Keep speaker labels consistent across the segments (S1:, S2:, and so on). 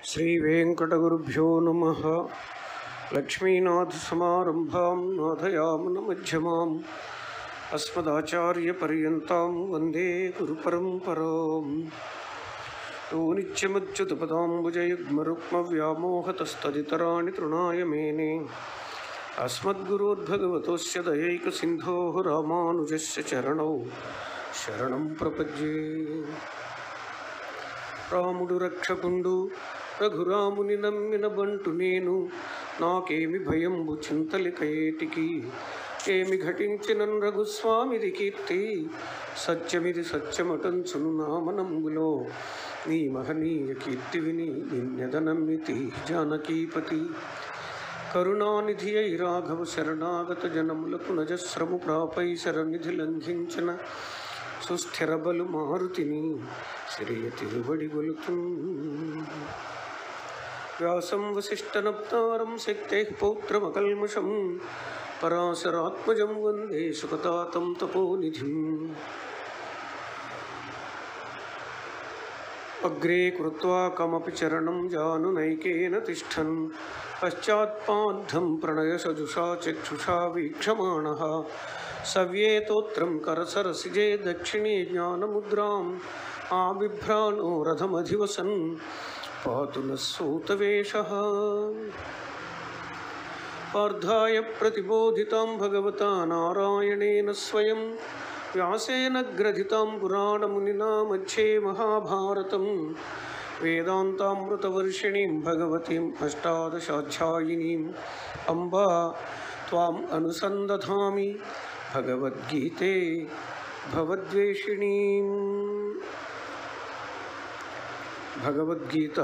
S1: శ్రీవేంకటగురుభ్యో నమ లక్ష్మీనాథసమారంభాం నాథయామనమధ్యమాం అస్మదాచార్యపర్యంతాం వందే గురుపరంపరాం యో నిత్యమచ్యుతపదాంబుజయుగ్మరుక్మవ్యామోహతస్తదితరాణి తృణాయ మేనే అస్మద్గురోద్భగవతోస్య దయైకసింధోः రామానుజస్య చరణౌ శరణం ప్రపద్యే రాముడు రక్షకుండు రఘురాముని నమ్మిన బంటు నేను నాకేమి భయంబు చింతలిక ఏటికి ఏమి ఘటించిన రఘుస్వామిది కీర్తి సత్యమిది సత్యమటంచును నామనంబులో నీ మహనీయ కీర్తి విని నిన్నెదనమ్మితి జానకీపతి కరుణానిధి అయి రాఘవ శరణాగత జనములకు నజస్రము ప్రాపై శరణిధి లంఘించిన సుస్థిర బలు మారుతిని శ్రేయ తిరువడి గొలుతు వ్యాసం వసిష్ఠనప్తారం శక్తే పౌత్రమకల్మషం పరాశరాత్మజం వందే సుఖతాతం తపోనిధిం అగ్రే కృత్వా కమపి చరణం జానునైకేన తిష్టన్ పశ్చాత్పాద్ధం ప్రణయసజుషా చక్షుషా వీక్షమాణः సవ్యేతోత్రం కరసరసిజే దక్షిణే జ్ఞానముద్రాం ఆబిభ్రాణో రథమధివసన్ పాతు నः సూతవేషः పార్థాయ ప్రతిబోధితాం భగవతా నారాయణేన స్వయం వ్యాసేన గ్రథితాం పురాణమునినా మధ్యే మహాభారతం వేదాంతామృతవర్షిణీం భగవతీం అష్టాదశాధ్యాయినీం అంబా త్వాం అనుసందధామి భగవద్గీతే భవద్వేషిణీం భగవద్గీత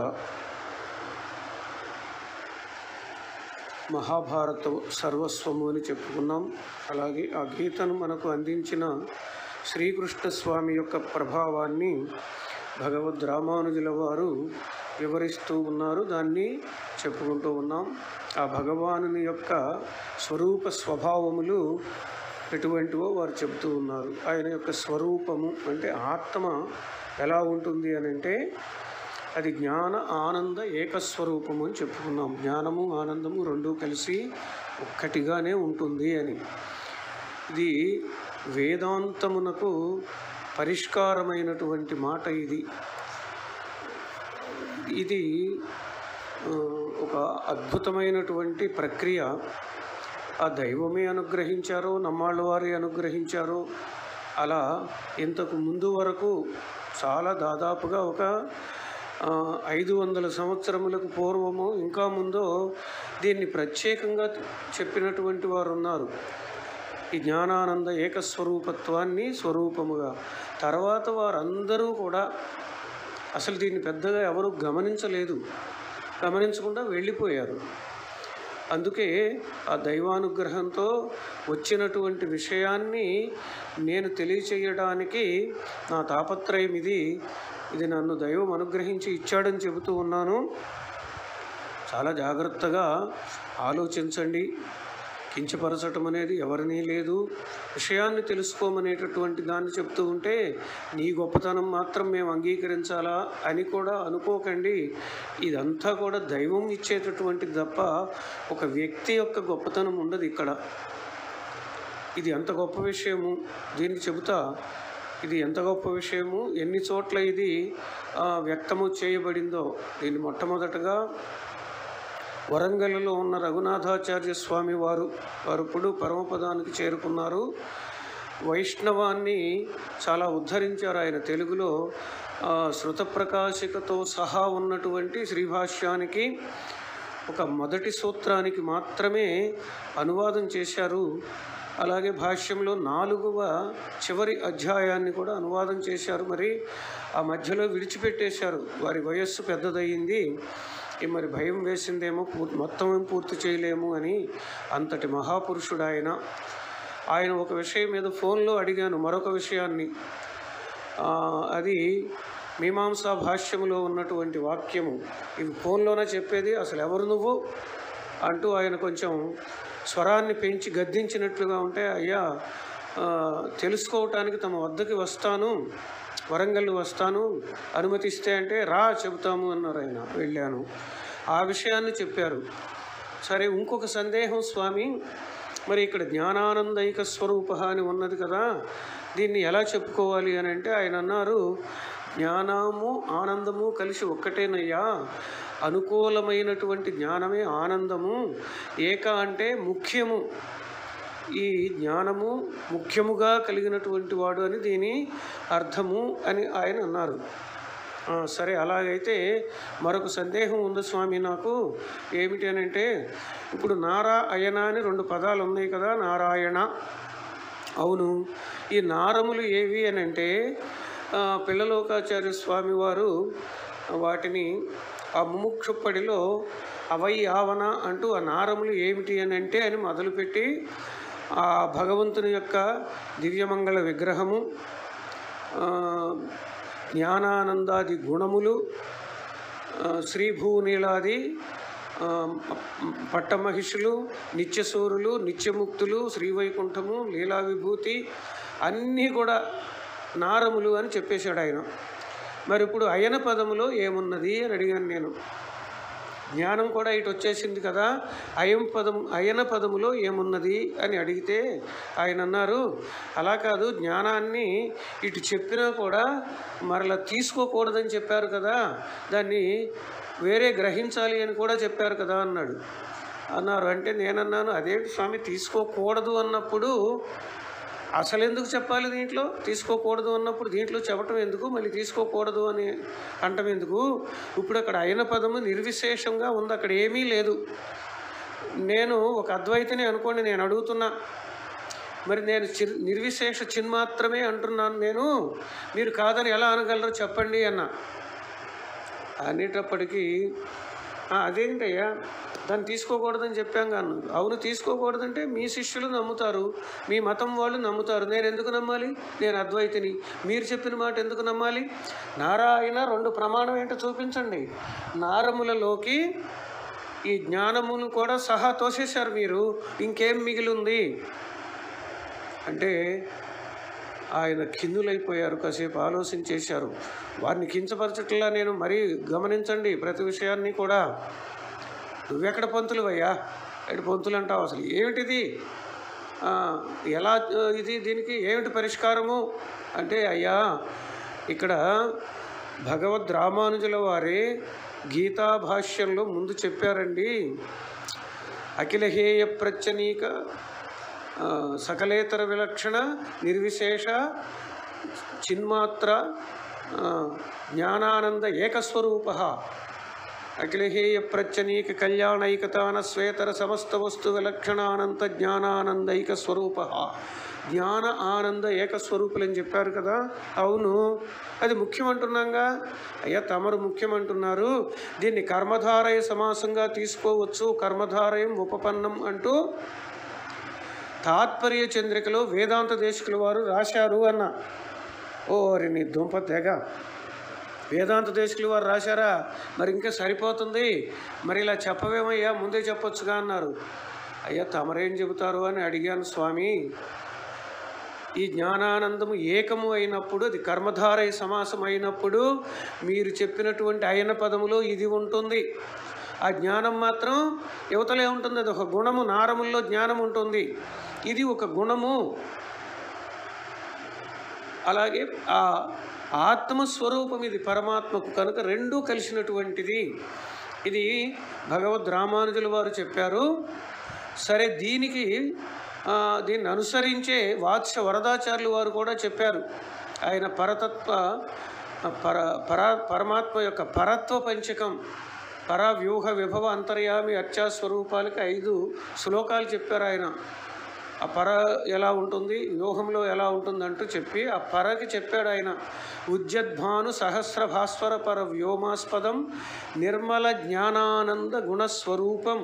S1: మహాభారత సర్వస్వము అని చెప్పుకున్నాం అలాగే ఆ గీతను మనకు అందించిన శ్రీకృష్ణ స్వామి యొక్క ప్రభావాన్ని భగవద్ రామానుజుల వారు వివరిస్తూ ఉన్నారు దాన్ని చెప్పుకుంటూ ఉన్నాం ఆ భగవానుని యొక్క స్వరూప స్వభావములు ఎటువంటివో వారు చెబుతూ ఉన్నారు ఆయన యొక్క స్వరూపము అంటే ఆత్మ ఎలా ఉంటుంది అని అంటే అది జ్ఞాన ఆనంద ఏకస్వరూపము అని చెప్పుకున్నాం జ్ఞానము ఆనందము రెండూ కలిసి ఒక్కటిగానే ఉంటుంది అని ఇది వేదాంతమునకు పరిష్కారమైనటువంటి మాట ఇది ఇది ఆ, ఒక అద్భుతమైనటువంటి ప్రక్రియ ఆ దైవమే అనుగ్రహించారో నమ్మాళ్ళ వారి అనుగ్రహించారో అలా ఇంతకు ముందు వరకు చాలా దాదాపుగా ఒక ఆ, ఐదు వందల సంవత్సరములకు పూర్వము ఇంకా ముందో దీన్ని ప్రత్యేకంగా చెప్పినటువంటి వారు ఉన్నారు ఈ జ్ఞానానంద ఏకస్వరూపత్వాన్ని స్వరూపముగా తర్వాత వారందరూ కూడా అసలు దీన్ని పెద్దగా ఎవరు గమనించలేదు గమనించకుండా వెళ్ళిపోయారు అందుకే ఆ దైవానుగ్రహంతో వచ్చినటువంటి విషయాన్ని నేను తెలియచేయడానికి నా తాపత్రయం ఇది ఇది నన్ను దైవం అనుగ్రహించి ఇచ్చాడని చెబుతూ ఉన్నాను చాలా జాగ్రత్తగా ఆలోచించండి కించపరచటం అనేది ఎవరినీ లేదు విషయాన్ని తెలుసుకోమనేటటువంటి దాన్ని చెప్తూ ఉంటే నీ గొప్పతనం మాత్రం మేము అంగీకరించాలా అని కూడా అనుకోకండి ఇదంతా కూడా దైవం ఇచ్చేటటువంటిది తప్ప ఒక వ్యక్తి యొక్క గొప్పతనం ఉండదు ఇక్కడ ఇది ఎంత గొప్ప విషయము దీన్ని చెబుతా ఇది ఎంత గొప్ప విషయము ఎన్ని చోట్ల ఇది ఆ, వ్యక్తము చేయబడిందో దీన్ని మొట్టమొదటగా వరంగల్లో ఉన్న రఘునాథాచార్య స్వామి వారు వారు ఇప్పుడు పరమపదానికి చేరుకున్నారు వైష్ణవాన్ని చాలా ఉద్ధరించారు ఆయన తెలుగులో ఆ, శృతప్రకాశికతో సహా ఉన్నటువంటి శ్రీభాష్యానికి ఒక మొదటి సూత్రానికి మాత్రమే అనువాదం చేశారు అలాగే భాష్యంలో నాలుగవ చివరి అధ్యాయాన్ని కూడా అనువాదం చేశారు మరి ఆ మధ్యలో విడిచిపెట్టేశారు వారి వయస్సు పెద్దదయ్యింది ఈ మరి భయం వేసిందేమో పూర్తి మొత్తం ఏం పూర్తి చేయలేము అని అంతటి మహాపురుషుడు ఆయన ఆయన ఒక విషయం మీద ఫోన్లో అడిగాను మరొక విషయాన్ని ఆ, అది మీమాంసా భాష్యములో ఉన్నటువంటి వాక్యము ఇది ఫోన్లోనే చెప్పేది అసలు ఎవరు నువ్వు అంటూ ఆయన కొంచెం స్వరాన్ని పెంచి గద్దించినట్లుగా ఉంటే అయ్యా ఆ, తెలుసుకోవటానికి తమ వద్దకి వస్తాను వరంగల్ వస్తాను అనుమతిస్తే అంటే రా చెబుతాము అన్నారు ఆయన వెళ్ళాను ఆ విషయాన్ని చెప్పారు సరే ఇంకొక సందేహం స్వామి మరి ఇక్కడ జ్ఞానానందైక స్వరూప అని ఉన్నది కదా దీన్ని ఎలా చెప్పుకోవాలి అని అంటే ఆయన అన్నారు జ్ఞానము ఆనందము కలిసి ఒక్కటేనయ్యా అనుకూలమైనటువంటి జ్ఞానమే ఆనందము ఏక అంటే ముఖ్యము ఈ జ్ఞానము ముఖ్యముగా కలిగినటువంటి వాడు అని దీని అర్థము అని ఆయన అన్నారు ఆ, సరే అలాగైతే మరొక సందేహం ఉంది స్వామి నాకు ఏమిటి అని అంటే ఇప్పుడు నారాయణ అని రెండు పదాలు ఉన్నాయి కదా నారాయణ అవును ఈ నారములు ఏవి అని అంటే ఆ, పిల్లలోకాచార్య స్వామి వారు వాటిని ఆ ముముక్షుప్పడిలో అవై ఆవన అంటూ ఆ నారములు ఏమిటి అని అంటే అని మొదలుపెట్టి ఆ భగవంతుని యొక్క దివ్యమంగళ విగ్రహము ఆ, జ్ఞానానందాది గుణములు ఆ, శ్రీభూనీలాది ఆ, పట్టమహిషులు నిత్యసూరులు నిత్యముక్తులు శ్రీవైకుంఠము లీలా విభూతి అన్నీ కూడా నారములు అని చెప్పేశాడు ఆయన మరి ఇప్పుడు అయన పదములో ఏమున్నది అని అడిగాను నేను జ్ఞానం కూడా ఇటు వచ్చేసింది కదా అయం పదం అయన పదములో ఏమున్నది అని అడిగితే ఆయన అన్నారు అలా కాదు జ్ఞానాన్ని ఇటు చెప్పినా కూడా మరలా తీసుకోకూడదని చెప్పారు కదా దాన్ని వేరే గ్రహించాలి అని కూడా చెప్పారు కదా అన్నాడు అన్నారు అంటే నేనన్నాను అదేంటి స్వామి తీసుకోకూడదు అన్నప్పుడు అసలు ఎందుకు చెప్పాలి దీంట్లో తీసుకోకూడదు అన్నప్పుడు దీంట్లో చెప్పటం ఎందుకు మళ్ళీ తీసుకోకూడదు అని అంటం ఎందుకు ఇప్పుడు అక్కడ అయిన పదము నిర్విశేషంగా ఉంది అక్కడ ఏమీ లేదు నేను ఒక అద్వైతని అనుకోండి నేను అడుగుతున్నా మరి నేను చిర్ నిర్విశేష చిన్మాత్రమే అంటున్నాను నేను మీరు కాదని ఎలా అనగలరో చెప్పండి అన్న అనేటప్పటికీ "ఆ, అదేంటయ్యా దాన్ని తీసుకోకూడదని చెప్పాం కాను అవును తీసుకోకూడదంటే మీ శిష్యులు నమ్ముతారు మీ మతం వాళ్ళు నమ్ముతారు నేను ఎందుకు నమ్మాలి నేను అద్వైతిని మీరు చెప్పిన మాట ఎందుకు నమ్మాలి నారాయణ రెండు ప్రమాణం ఏంటో చూపించండి నారములలోకి ఈ జ్ఞానమును కూడా సహా తోసేశారు మీరు ఇంకేం మిగిలింది అంటే ఆయన కిందులైపోయారు కాసేపు ఆలోచించేశారు వారిని కించపరచట్లా నేను మరీ గమనించండి ప్రతి విషయాన్ని కూడా నువ్వెక్కడ పంతులు అయ్యా ఎక్కడ పంతులు అంటావు అసలు ఏమిటిది ఆ, ఎలా ఆ, ఇది దీనికి ఏమిటి పరిష్కారము అంటే అయ్యా ఇక్కడ భగవద్ రామానుజుల వారి గీతా భాష్యంలో ముందు చెప్పారండి అఖిలహేయ ప్రత్యనీక ఆ, సకలేతర విలక్షణ నిర్విశేష చిన్మాత్ర ఆ, జ్ఞానానంద ఏకస్వరూప అఖిలహేయ ప్రత్యనీక కళ్యాణైకతాన శ్వేతర సమస్త వస్తు విలక్షణానంత జ్ఞానానందైక స్వరూప జ్ఞాన ఆనంద ఏకస్వరూపులని చెప్పారు కదా అవును అది ముఖ్యమంటున్నాగా అయ్యా తమరు ముఖ్యమంటున్నారు దీన్ని కర్మధారయ సమాసంగా తీసుకోవచ్చు కర్మధారయం ఉపపన్నం అంటూ తాత్పర్య చంద్రికలో వేదాంత దేశకుల వారు రాశారు అన్న ఓరి నీ దుంప తెగ వేదాంత దేశకుల వారు రాశారా మరి ఇంకా సరిపోతుంది మరి ఇలా చెప్పవేమయ్యా ముందే చెప్పొచ్చుగా అన్నారు అయ్యా తమరేం చెబుతారు అని అడిగాను స్వామి ఈ జ్ఞానానందము ఏకము అయినప్పుడు అది కర్మధారయ సమాసం అయినప్పుడు మీరు చెప్పినటువంటి అయిన పదములో ఇది ఉంటుంది ఆ జ్ఞానం మాత్రం యువతలే ఉంటుంది అది ఒక గుణము నారముల్లో జ్ఞానం ఉంటుంది ఇది ఒక గుణము అలాగే ఆ ఆత్మస్వరూపం ఇది పరమాత్మకు కనుక రెండూ కలిసినటువంటిది ఇది భగవద్ రామానుజుల వారు చెప్పారు సరే దీనికి ఆ, దీన్ని అనుసరించే వాత్స్య వరదాచార్యులు వారు కూడా చెప్పారు ఆయన పరతత్వ పర పర పరమాత్మ యొక్క పరత్వ పంచకం పర వ్యూహ విభవ అంతర్యామి అర్చా స్వరూపాలకి ఐదు శ్లోకాలు చెప్పారు ఆయన ఆ పర ఎలా ఉంటుంది వ్యూహంలో ఎలా ఉంటుంది అంటూ చెప్పి ఆ పరకి చెప్పాడు ఆయన ఉజ్జద్భాను సహస్ర భాస్వర పర వ్యోమాస్పదం నిర్మల జ్ఞానానంద గుణస్వరూపం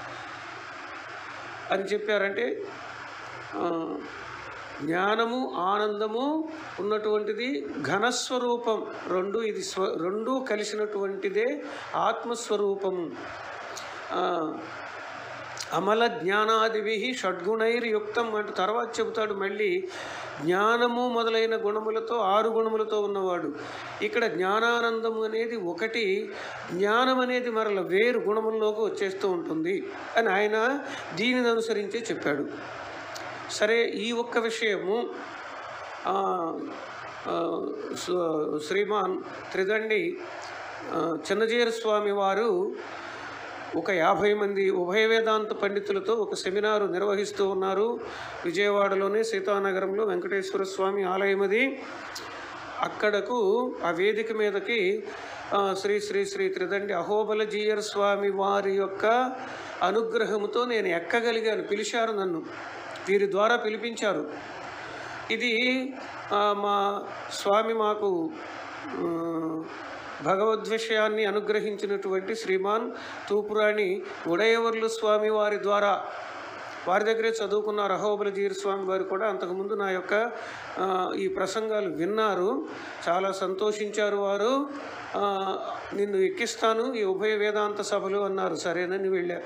S1: అని చెప్పారంటే ఆ, జ్ఞానము ఆనందము ఉన్నటువంటిది ఘనస్వరూపం రెండు ఇది స్వ రెండు కలిసినటువంటిదే ఆత్మస్వరూపము ఆ, అమల జ్ఞానాదివి షడ్గుణైర్యుక్తం అంటూ తర్వాత చెబుతాడు మళ్ళీ జ్ఞానము మొదలైన గుణములతో ఆరు గుణములతో ఉన్నవాడు ఇక్కడ జ్ఞానానందము అనేది ఒకటి జ్ఞానం అనేది మరల వేరు గుణముల్లోకి వచ్చేస్తూ ఉంటుంది అని ఆయన దీనిని అనుసరించే చెప్పాడు సరే ఈ ఒక్క విషయము ఆ, ఆ, శ్రీ- శ్రీమాన్ త్రిదండి ఆ, చిన్నజీర స్వామి వారు ఒక యాభై మంది ఉభయ వేదాంత పండితులతో ఒక సెమినారు నిర్వహిస్తూ ఉన్నారు విజయవాడలోనే సీతానగరంలో వెంకటేశ్వర స్వామి ఆలయం అది అక్కడకు ఆ వేదిక మీదకి ఆ, శ్రీ శ్రీ శ్రీ త్రిదండి అహోబల జీయర్ స్వామి వారి యొక్క అనుగ్రహముతో నేను ఎక్కగలిగాను పిలిచారు నన్ను వీరి ద్వారా పిలిపించారు ఇది ఆ, మా స్వామి మాకు ఆ, భగవద్విషయాన్ని అనుగ్రహించినటువంటి శ్రీమాన్ తూపురాణి ఉడయవర్లు స్వామి వారి ద్వారా వారి దగ్గరే చదువుకున్న రహోబలజీర్ స్వామి వారు కూడా అంతకుముందు నా యొక్క ఆ, ఈ ప్రసంగాలు విన్నారు చాలా సంతోషించారు వారు ఆ, నిన్ను ఎక్కిస్తాను ఈ ఉభయ వేదాంత సభలు అన్నారు సరేనని వెళ్ళా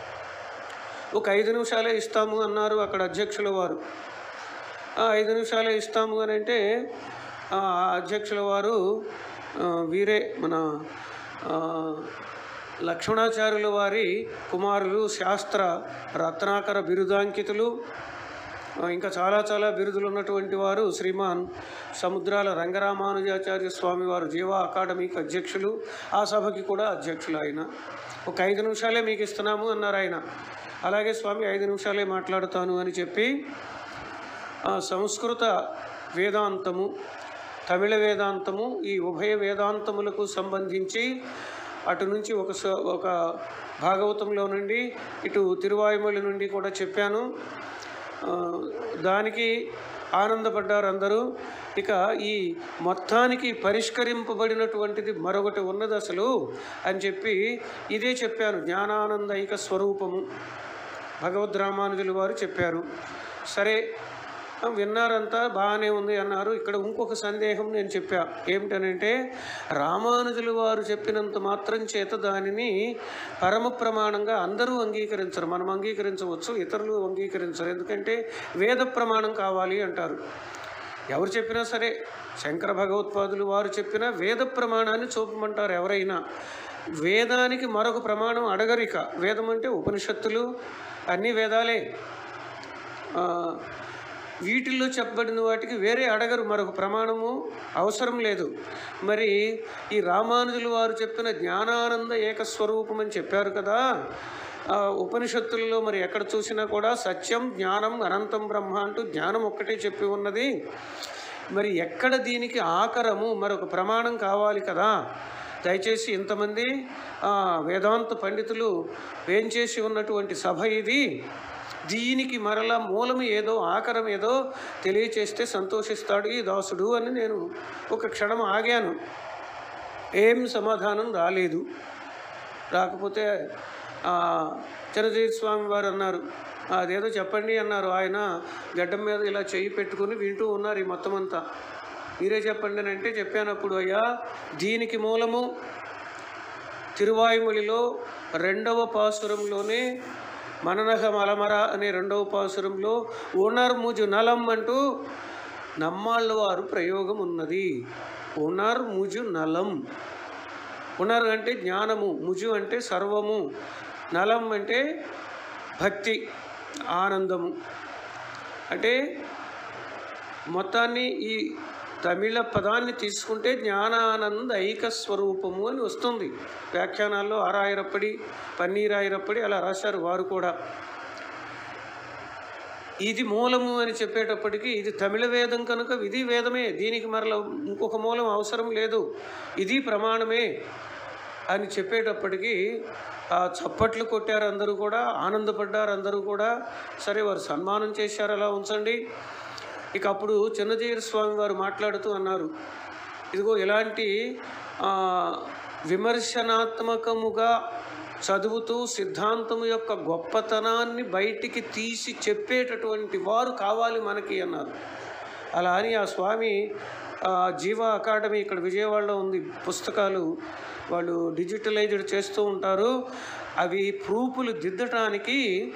S1: ఒక ఐదు నిమిషాలే ఇస్తాము అన్నారు అక్కడ అధ్యక్షుల వారు ఆ, ఐదు నిమిషాలే ఇస్తాము అని అంటే ఆ అధ్యక్షుల వారు ఆ, వీరే మన ఆ, లక్ష్మణాచార్యుల వారి కుమారులు శాస్త్ర రత్నాకర బిరుదాంకితులు ఆ, ఇంకా చాలా చాలా బిరుదులు ఉన్నటువంటి వారు శ్రీమాన్ సముద్రాల రంగరామానుజాచార్య స్వామి వారు జీవా అకాడమీకి అధ్యక్షులు ఆ సభకి కూడా అధ్యక్షులు ఆయన ఒక ఐదు నిమిషాలే మీకు ఇస్తున్నాము అన్నారు ఆయన అలాగే స్వామి ఐదు నిమిషాలే మాట్లాడుతాను అని చెప్పి ఆ, సంస్కృత వేదాంతము తమిళ వేదాంతము ఈ ఉభయ వేదాంతములకు సంబంధించి అటు నుంచి ఒక స- ఒక భాగవతంలో నుండి ఇటు తిరువాయుమొళి నుండి కూడా చెప్పాను ఆ, దానికి ఆనందపడ్డారు అందరూ ఇక ఈ మొత్తానికి పరిష్కరింపబడినటువంటిది మరొకటి ఉన్నది అసలు అని చెప్పి ఇదే చెప్పాను జ్ఞానానందైక స్వరూపము భగవద్ రామానుజులు వారు చెప్పారు సరే ఆ, విన్నారంతా బాగానే ఉంది అన్నారు ఇక్కడ ఇంకొక సందేహం నేను చెప్పా ఏమిటనంటే రామానుజులు వారు చెప్పినంత మాత్రం చేత దానిని పరమ ప్రమాణంగా అందరూ అంగీకరించరు మనం అంగీకరించవచ్చు ఇతరులు అంగీకరించరు ఎందుకంటే వేద ప్రమాణం కావాలి అంటారు ఎవరు చెప్పినా సరే శంకర భగవత్పాదులు వారు చెప్పిన వేద ప్రమాణాన్ని చూపమంటారు ఎవరైనా వేదానికి మరొక ప్రమాణం అడగరిక వేదం అంటే ఉపనిషత్తులు అన్ని వేదాలే ఆ, వీటిల్లో చెప్పబడిన వాటికి వేరే అడగరు మరొక ప్రమాణము అవసరం లేదు మరి ఈ రామానుజులు వారు చెప్పిన జ్ఞానానంద ఏకస్వరూపం అని చెప్పారు కదా ఆ ఉపనిషత్తులలో మరి ఎక్కడ చూసినా కూడా సత్యం జ్ఞానం అనంతం బ్రహ్మ అంటూ జ్ఞానం ఒక్కటే చెప్పి ఉన్నది మరి ఎక్కడ దీనికి ఆకరము మరొక ప్రమాణం కావాలి కదా దయచేసి ఇంతమంది ఆ, వేదాంత పండితులు వేంచేసి ఉన్నటువంటి సభ ఇది దీనికి మరలా మూలము ఏదో ఆకరం ఏదో తెలియచేస్తే సంతోషిస్తాడు ఈ దాసుడు అని నేను ఒక క్షణం ఆగాను ఏం సమాధానం రాలేదు రాకపోతే ఆ, చిరంజీవి స్వామి వారు అన్నారు అదేదో చెప్పండి అన్నారు ఆయన గడ్డం మీద ఇలా చెయ్యి పెట్టుకుని వింటూ ఉన్నారు ఈ మొత్తం అంతా మీరే చెప్పండి అని అంటే చెప్పానప్పుడు అయ్యా దీనికి మూలము తిరువాయుమొழிలో రెండవ పాసురంలోనే మననహ మలమర అనే రెండవ పాసురంలో ఓనర్ ముజు నలం అంటూ నమ్మాళ్ళ వారు ప్రయోగం ఉన్నది ఓనర్ ముజు నలం పునర్ అంటే జ్ఞానము ముజు అంటే సర్వము నలం అంటే భక్తి ఆనందము అంటే మొత్తాన్ని ఈ తమిళ పదాన్ని తీసుకుంటే జ్ఞానానంద ఐక స్వరూపము అని వస్తుంది వ్యాఖ్యానాల్లో ఆరాయిరప్పడి పన్నీరాయిరప్పడి అలా రాశారు వారు కూడా ఇది మూలము అని చెప్పేటప్పటికి ఇది తమిళ వేదం కనుక ఇది వేదమే దీనికి మరల ఇంకొక మూలం అవసరం లేదు ఇది ప్రమాణమే అని చెప్పేటప్పటికి ఆ చప్పట్లు కొట్టారు అందరూ కూడా ఆనందపడ్డారు అందరూ కూడా సరే వారు సన్మానం చేశారు అలా ఉంచండి ఇక అప్పుడు చిన్నజీర స్వామి వారు మాట్లాడుతూ అన్నారు ఇదిగో ఇలాంటి ఆ, విమర్శనాత్మకముగా చదువుతూ సిద్ధాంతము యొక్క గొప్పతనాన్ని బయటికి తీసి చెప్పేటటువంటి వారు కావాలి మనకి అన్నారు అలా అని ఆ స్వామి ఆ, జీవ అకాడమీ ఇక్కడ విజయవాడలో ఉంది పుస్తకాలు వాళ్ళు డిజిటలైజ్డ్ చేస్తూ ఉంటారు అవి ప్రూఫ్లు దిద్దటానికి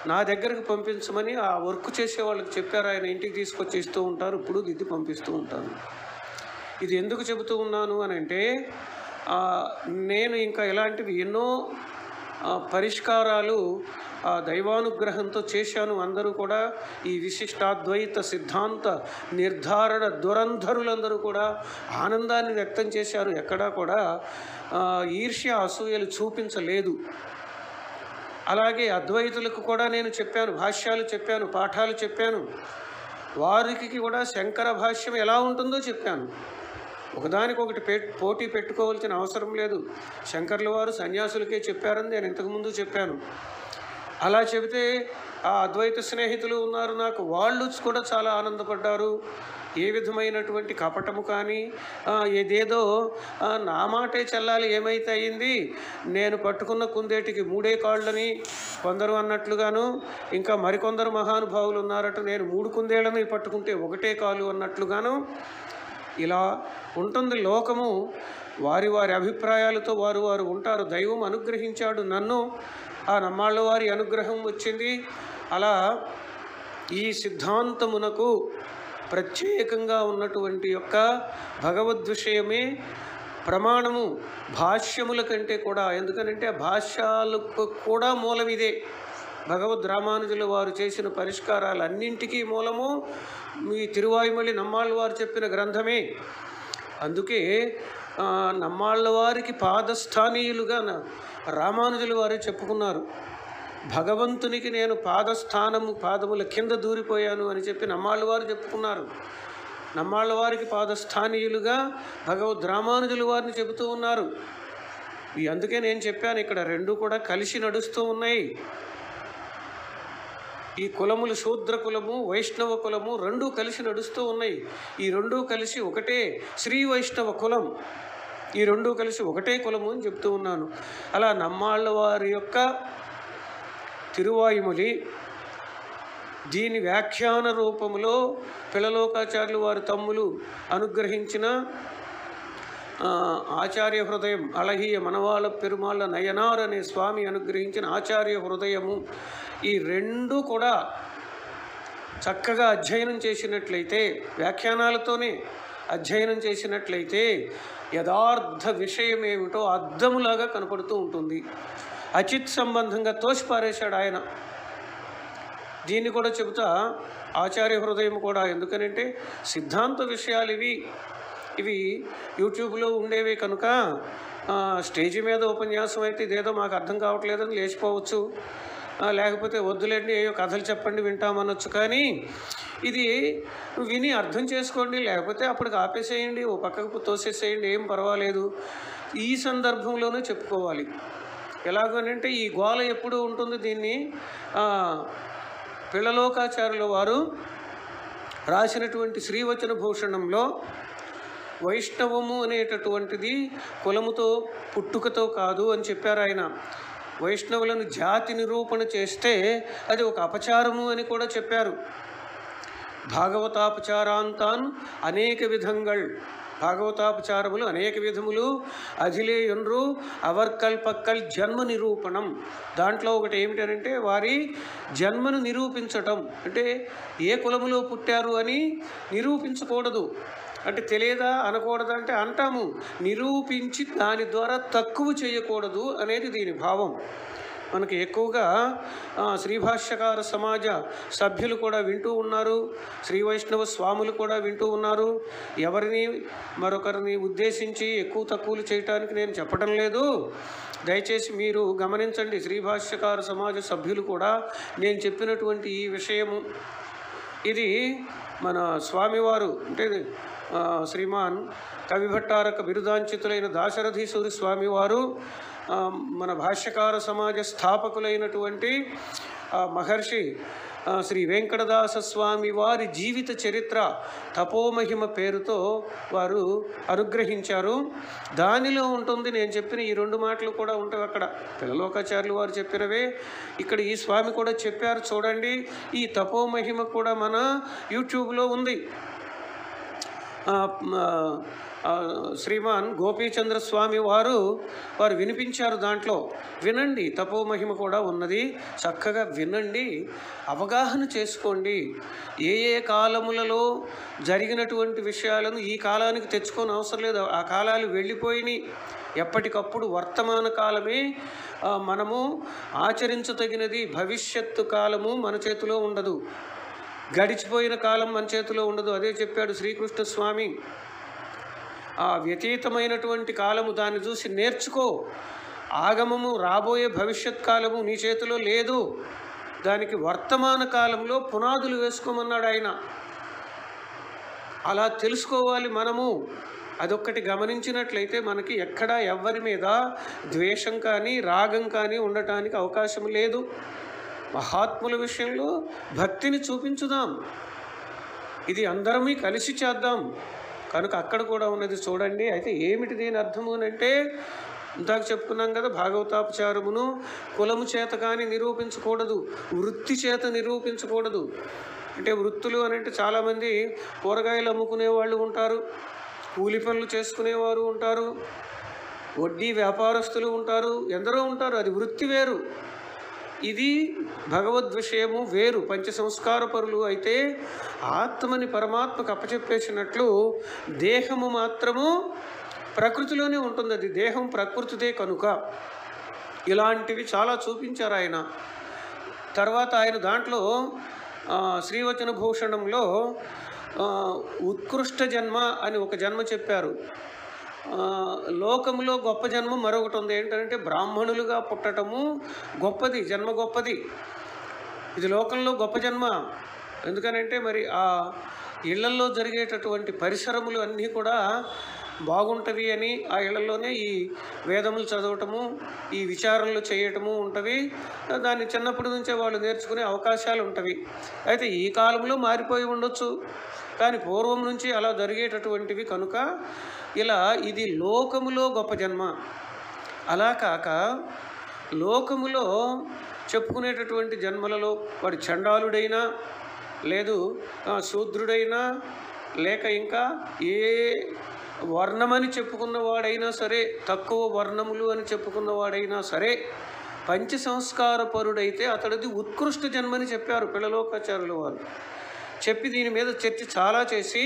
S1: నా దగ్గరకు పంపించమని ఆ వర్క్ చేసే వాళ్ళకి చెప్పారు ఆయన ఇంటికి తీసుకొచ్చి ఇస్తూ ఉంటారు ఇప్పుడు దిద్ది పంపిస్తూ ఉంటాను ఇది ఎందుకు చెబుతూ ఉన్నాను అని అంటే ఆ, నేను ఇంకా ఇలాంటివి ఎన్నో ఆ, పరిష్కారాలు ఆ దైవానుగ్రహంతో చేశాను అందరూ కూడా ఈ విశిష్టాద్వైత సిద్ధాంత నిర్ధారణ దురంధరులందరూ కూడా ఆనందాన్ని వ్యక్తం చేశారు ఎక్కడా కూడా ఆ, ఈర్ష్య అసూయలు చూపించలేదు అలాగే అద్వైతులకు కూడా నేను చెప్పాను భాష్యాలు చెప్పాను పాఠాలు చెప్పాను వారికి కూడా శంకర భాష్యం ఎలా ఉంటుందో చెప్పాను ఒకదానికొకటి పె పోటీ పెట్టుకోవాల్సిన అవసరం లేదు శంకర్ల వారు సన్యాసులకే చెప్పారని నేను ఇంతకుముందు చెప్పాను అలా చెబితే ఆ అద్వైత స్నేహితులు ఉన్నారు నాకు వాళ్ళు కూడా చాలా ఆనందపడ్డారు ఏ విధమైనటువంటి కపటము కానీ ఆ, ఏదేదో ఆ, నా మాటే చల్లాలి ఏమైతే అయింది నేను పట్టుకున్న కుందేటికి మూడే కాళ్ళని కొందరు అన్నట్లుగాను ఇంకా మరికొందరు మహానుభావులు ఉన్నారట నేను మూడు కుందేళ్ళని పట్టుకుంటే ఒకటే కాలు అన్నట్లుగాను ఇలా ఉంటుంది లోకము వారి వారి అభిప్రాయాలతో వారు వారు ఉంటారు దైవం అనుగ్రహించాడు నన్ను ఆ నమ్మాళ్ళ వారి అనుగ్రహం వచ్చింది అలా ఈ సిద్ధాంతమునకు ప్రత్యేకంగా ఉన్నటువంటి యొక్క భగవద్ విషయమే ప్రమాణము భాష్యముల కంటే కూడా ఎందుకనంటే భాష్యాలకు కూడా మూలం ఇదే భగవద్ రామానుజుల వారు చేసిన పరిష్కారాలన్నింటికీ మూలము మీ తిరువాయుమలి నమ్మాళ్ళ వారు చెప్పిన గ్రంథమే అందుకే ఆ, నమ్మాళ్ళ వారికి పాదస్థానీయులుగా నా- రామానుజుల వారే చెప్పుకున్నారు భగవంతునికి నేను పాదస్థానము పాదముల కింద దూరిపోయాను అని చెప్పి నమ్మాళ్ళ వారు చెప్పుకున్నారు నమ్మాళ్ళ వారికి పాదస్థానీయులుగా భగవద్ రామానుజుల వారిని చెబుతూ ఉన్నారు ఈ అందుకే నేను చెప్పాను ఇక్కడ రెండు కూడా కలిసి నడుస్తూ ఉన్నాయి ఈ కులములు శూద్ర కులము వైష్ణవ కులము రెండూ కలిసి నడుస్తూ ఉన్నాయి ఈ రెండూ కలిసి ఒకటే శ్రీ వైష్ణవ కులం ఈ రెండూ కలిసి ఒకటే కులము అని చెప్తూ ఉన్నాను అలా నమ్మాళ్ళ వారి యొక్క తిరువాయుమలి దీని వ్యాఖ్యాన రూపములో పిల్లలోకాచార్యులు వారి తమ్ములు అనుగ్రహించిన ఆ, ఆచార్య హృదయం అళహీయ మనవాళ్ళ పెరుమాళ్ళ నయనార్ అనే స్వామి అనుగ్రహించిన ఆచార్య హృదయము ఈ రెండు కూడా చక్కగా అధ్యయనం చేసినట్లయితే వ్యాఖ్యానాలతోనే అధ్యయనం చేసినట్లయితే యథార్థ విషయం ఏమిటో అర్థములాగా కనపడుతూ ఉంటుంది అచిత్ సంబంధంగా తోసిపారేశాడు ఆయన దీన్ని కూడా చెబుతా ఆచార్య హృదయం కూడా ఎందుకనంటే సిద్ధాంత విషయాలు ఇవి ఇవి యూట్యూబ్లో ఉండేవి కనుక ఆ, స్టేజీ మీద ఉపన్యాసం అయితే ఇదేదో మాకు అర్థం కావట్లేదని లేచిపోవచ్చు ఆ, లేకపోతే వద్దులేండి ఏయో కథలు చెప్పండి వింటామనొచ్చు కానీ ఇది విని అర్థం చేసుకోండి లేకపోతే అప్పటికి ఆపేసేయండి ఓ పక్కకు తోసేసేయండి ఏం పర్వాలేదు ఈ సందర్భంలోనే చెప్పుకోవాలి ఎలాగనంటే ఈ గోల ఎప్పుడు ఉంటుంది దీన్ని ఆ, పిల్లలోకాచార్యుల వారు రాసినటువంటి శ్రీవచన భూషణంలో వైష్ణవము అనేటటువంటిది కులముతో పుట్టుకతో కాదు అని చెప్పారు ఆయన వైష్ణవులను జాతి నిరూపణ చేస్తే అది ఒక అపచారము అని కూడా చెప్పారు భాగవతాపచారాంతాన్ అనేక విధంగళ్ భాగవతాపచారములు అనేక విధములు అధిలేయున్రు అవర్కల్పక్కల్ జన్మ నిరూపణం దాంట్లో ఒకటి ఏమిటంటే వారి జన్మను నిరూపించటం అంటే ఏ కులములో పుట్టారు అని నిరూపించకూడదు అంటే తెలియదా అనకూడదా అంటే అంటాము నిరూపించి దాని ద్వారా తక్కువ చేయకూడదు అనేది దీని భావం మనకి ఎక్కువగా ఆ, శ్రీభాష్యకార సమాజ సభ్యులు కూడా వింటూ ఉన్నారు శ్రీ వైష్ణవ స్వాములు కూడా వింటూ ఉన్నారు ఎవరిని మరొకరిని ఉద్దేశించి ఎక్కువ తక్కువలు చేయటానికి నేను చెప్పడం లేదు దయచేసి మీరు గమనించండి శ్రీభాష్యకార సమాజ సభ్యులు కూడా నేను చెప్పినటువంటి ఈ విషయము ఇది మన స్వామివారు అంటే ఆ, శ్రీమాన్ కవిభట్టారక బిరుదాంచితులైన దాశరథీశ్వరి స్వామివారు ఆ, మన భాష్యకార సమాజ స్థాపకులైనటువంటి ఆ, మహర్షి ఆ, శ్రీ వెంకటదాస స్వామి వారి జీవిత చరిత్ర తపోమహిమ పేరుతో వారు అనుగ్రహించారు దానిలో ఉంటుంది నేను చెప్పిన ఈ రెండు మాటలు కూడా ఉంటాయి అక్కడ పిల్లలోకాచార్యులు వారు చెప్పినవే ఇక్కడ ఈ స్వామి కూడా చెప్పారు చూడండి ఈ తపోమహిమ కూడా మన యూట్యూబ్లో ఉంది ఆ, ఆ, ఆ, శ్రీమాన్ గోపీచంద్ర స్వామి వారు వారు వినిపించారు దాంట్లో వినండి తపో మహిమ కూడా ఉన్నది చక్కగా వినండి అవగాహన చేసుకోండి ఏ ఏ కాలములలో జరిగినటువంటి విషయాలను ఈ కాలానికి తెచ్చుకొని అవసరం లేదు ఆ కాలాలు వెళ్ళిపోయినాయి ఎప్పటికప్పుడు వర్తమాన కాలమే ఆ, మనము ఆచరించదగినది భవిష్యత్తు కాలము మన చేతిలో ఉండదు గడిచిపోయిన కాలం మన చేతిలో ఉండదు అదే చెప్పాడు శ్రీకృష్ణ స్వామి ఆ వ్యతీతమైనటువంటి కాలము దాన్ని చూసి నేర్చుకో ఆగమము రాబోయే భవిష్యత్ కాలము నీ చేతిలో లేదు దానికి వర్తమాన కాలంలో పునాదులు వేసుకోమన్నాడు ఆయన అలా తెలుసుకోవాలి మనము అదొక్కటి గమనించినట్లయితే మనకి ఎక్కడా ఎవ్వరి మీద ద్వేషం కానీ రాగం కానీ ఉండటానికి అవకాశం లేదు మహాత్ముల విషయంలో భక్తిని చూపించుదాం ఇది అందరమీ కలిసి చేద్దాం కనుక అక్కడ కూడా ఉన్నది చూడండి అయితే ఏమిటి దీని అర్థము అని అంటే ఇందాక చెప్పుకున్నాం కదా భాగవతాపచారమును కులము చేత కానీ నిరూపించకూడదు వృత్తి చేత నిరూపించకూడదు అంటే వృత్తులు అని అంటే చాలామంది కూరగాయలు అమ్ముకునే వాళ్ళు ఉంటారు కూలి పనులు చేసుకునేవారు ఉంటారు వడ్డీ వ్యాపారస్తులు ఉంటారు ఎందరో ఉంటారు అది వృత్తి వేరు ఇది భగవద్ విషయము వేరు పంచ సంస్కార పరులు అయితే ఆత్మని పరమాత్మకు అప్పచెప్పేసినట్లు దేహము మాత్రము ప్రకృతిలోనే ఉంటుంది అది దేహం ప్రకృతిదే కనుక ఇలాంటివి చాలా చూపించారు ఆయన తర్వాత ఆయన దాంట్లో ఆ, శ్రీవచన భూషణంలో ఆ, ఉత్కృష్ట జన్మ అని ఒక జన్మ చెప్పారు ఆ, లోకంలో గొప్ప జన్మ మరొకటి ఉంది ఏంటంటే బ్రాహ్మణులుగా పుట్టటము గొప్పది జన్మ గొప్పది ఇది లోకంలో గొప్ప జన్మ ఎందుకనంటే మరి ఆ ఇళ్లల్లో జరిగేటటువంటి పరిసరములు అన్నీ కూడా బాగుంటవి అని ఆ ఇళ్లలోనే ఈ వేదములు చదవటము ఈ విచారణలు చేయటము ఉంటవి దాన్ని చిన్నప్పటి నుంచే వాళ్ళు నేర్చుకునే అవకాశాలు ఉంటవి అయితే ఈ కాలంలో మారిపోయి ఉండొచ్చు కానీ పూర్వం నుంచి అలా జరిగేటటువంటివి కనుక ఇలా ఇది లోకములో గొప్ప జన్మ అలా కాక లోకములో చెప్పుకునేటటువంటి జన్మలలో వాడు చండాలుడైనా లేదు ఆ, శూద్రుడైనా లేక ఇంకా ఏ వర్ణమని చెప్పుకున్నవాడైనా సరే తక్కువ వర్ణములు అని చెప్పుకున్నవాడైనా సరే పంచ సంస్కార పరుడైతే అతడిది ఉత్కృష్ట జన్మని చెప్పారు పిల్లలోకాచార్యుల వారు చెప్పి దీని మీద చర్చ చాలా చేసి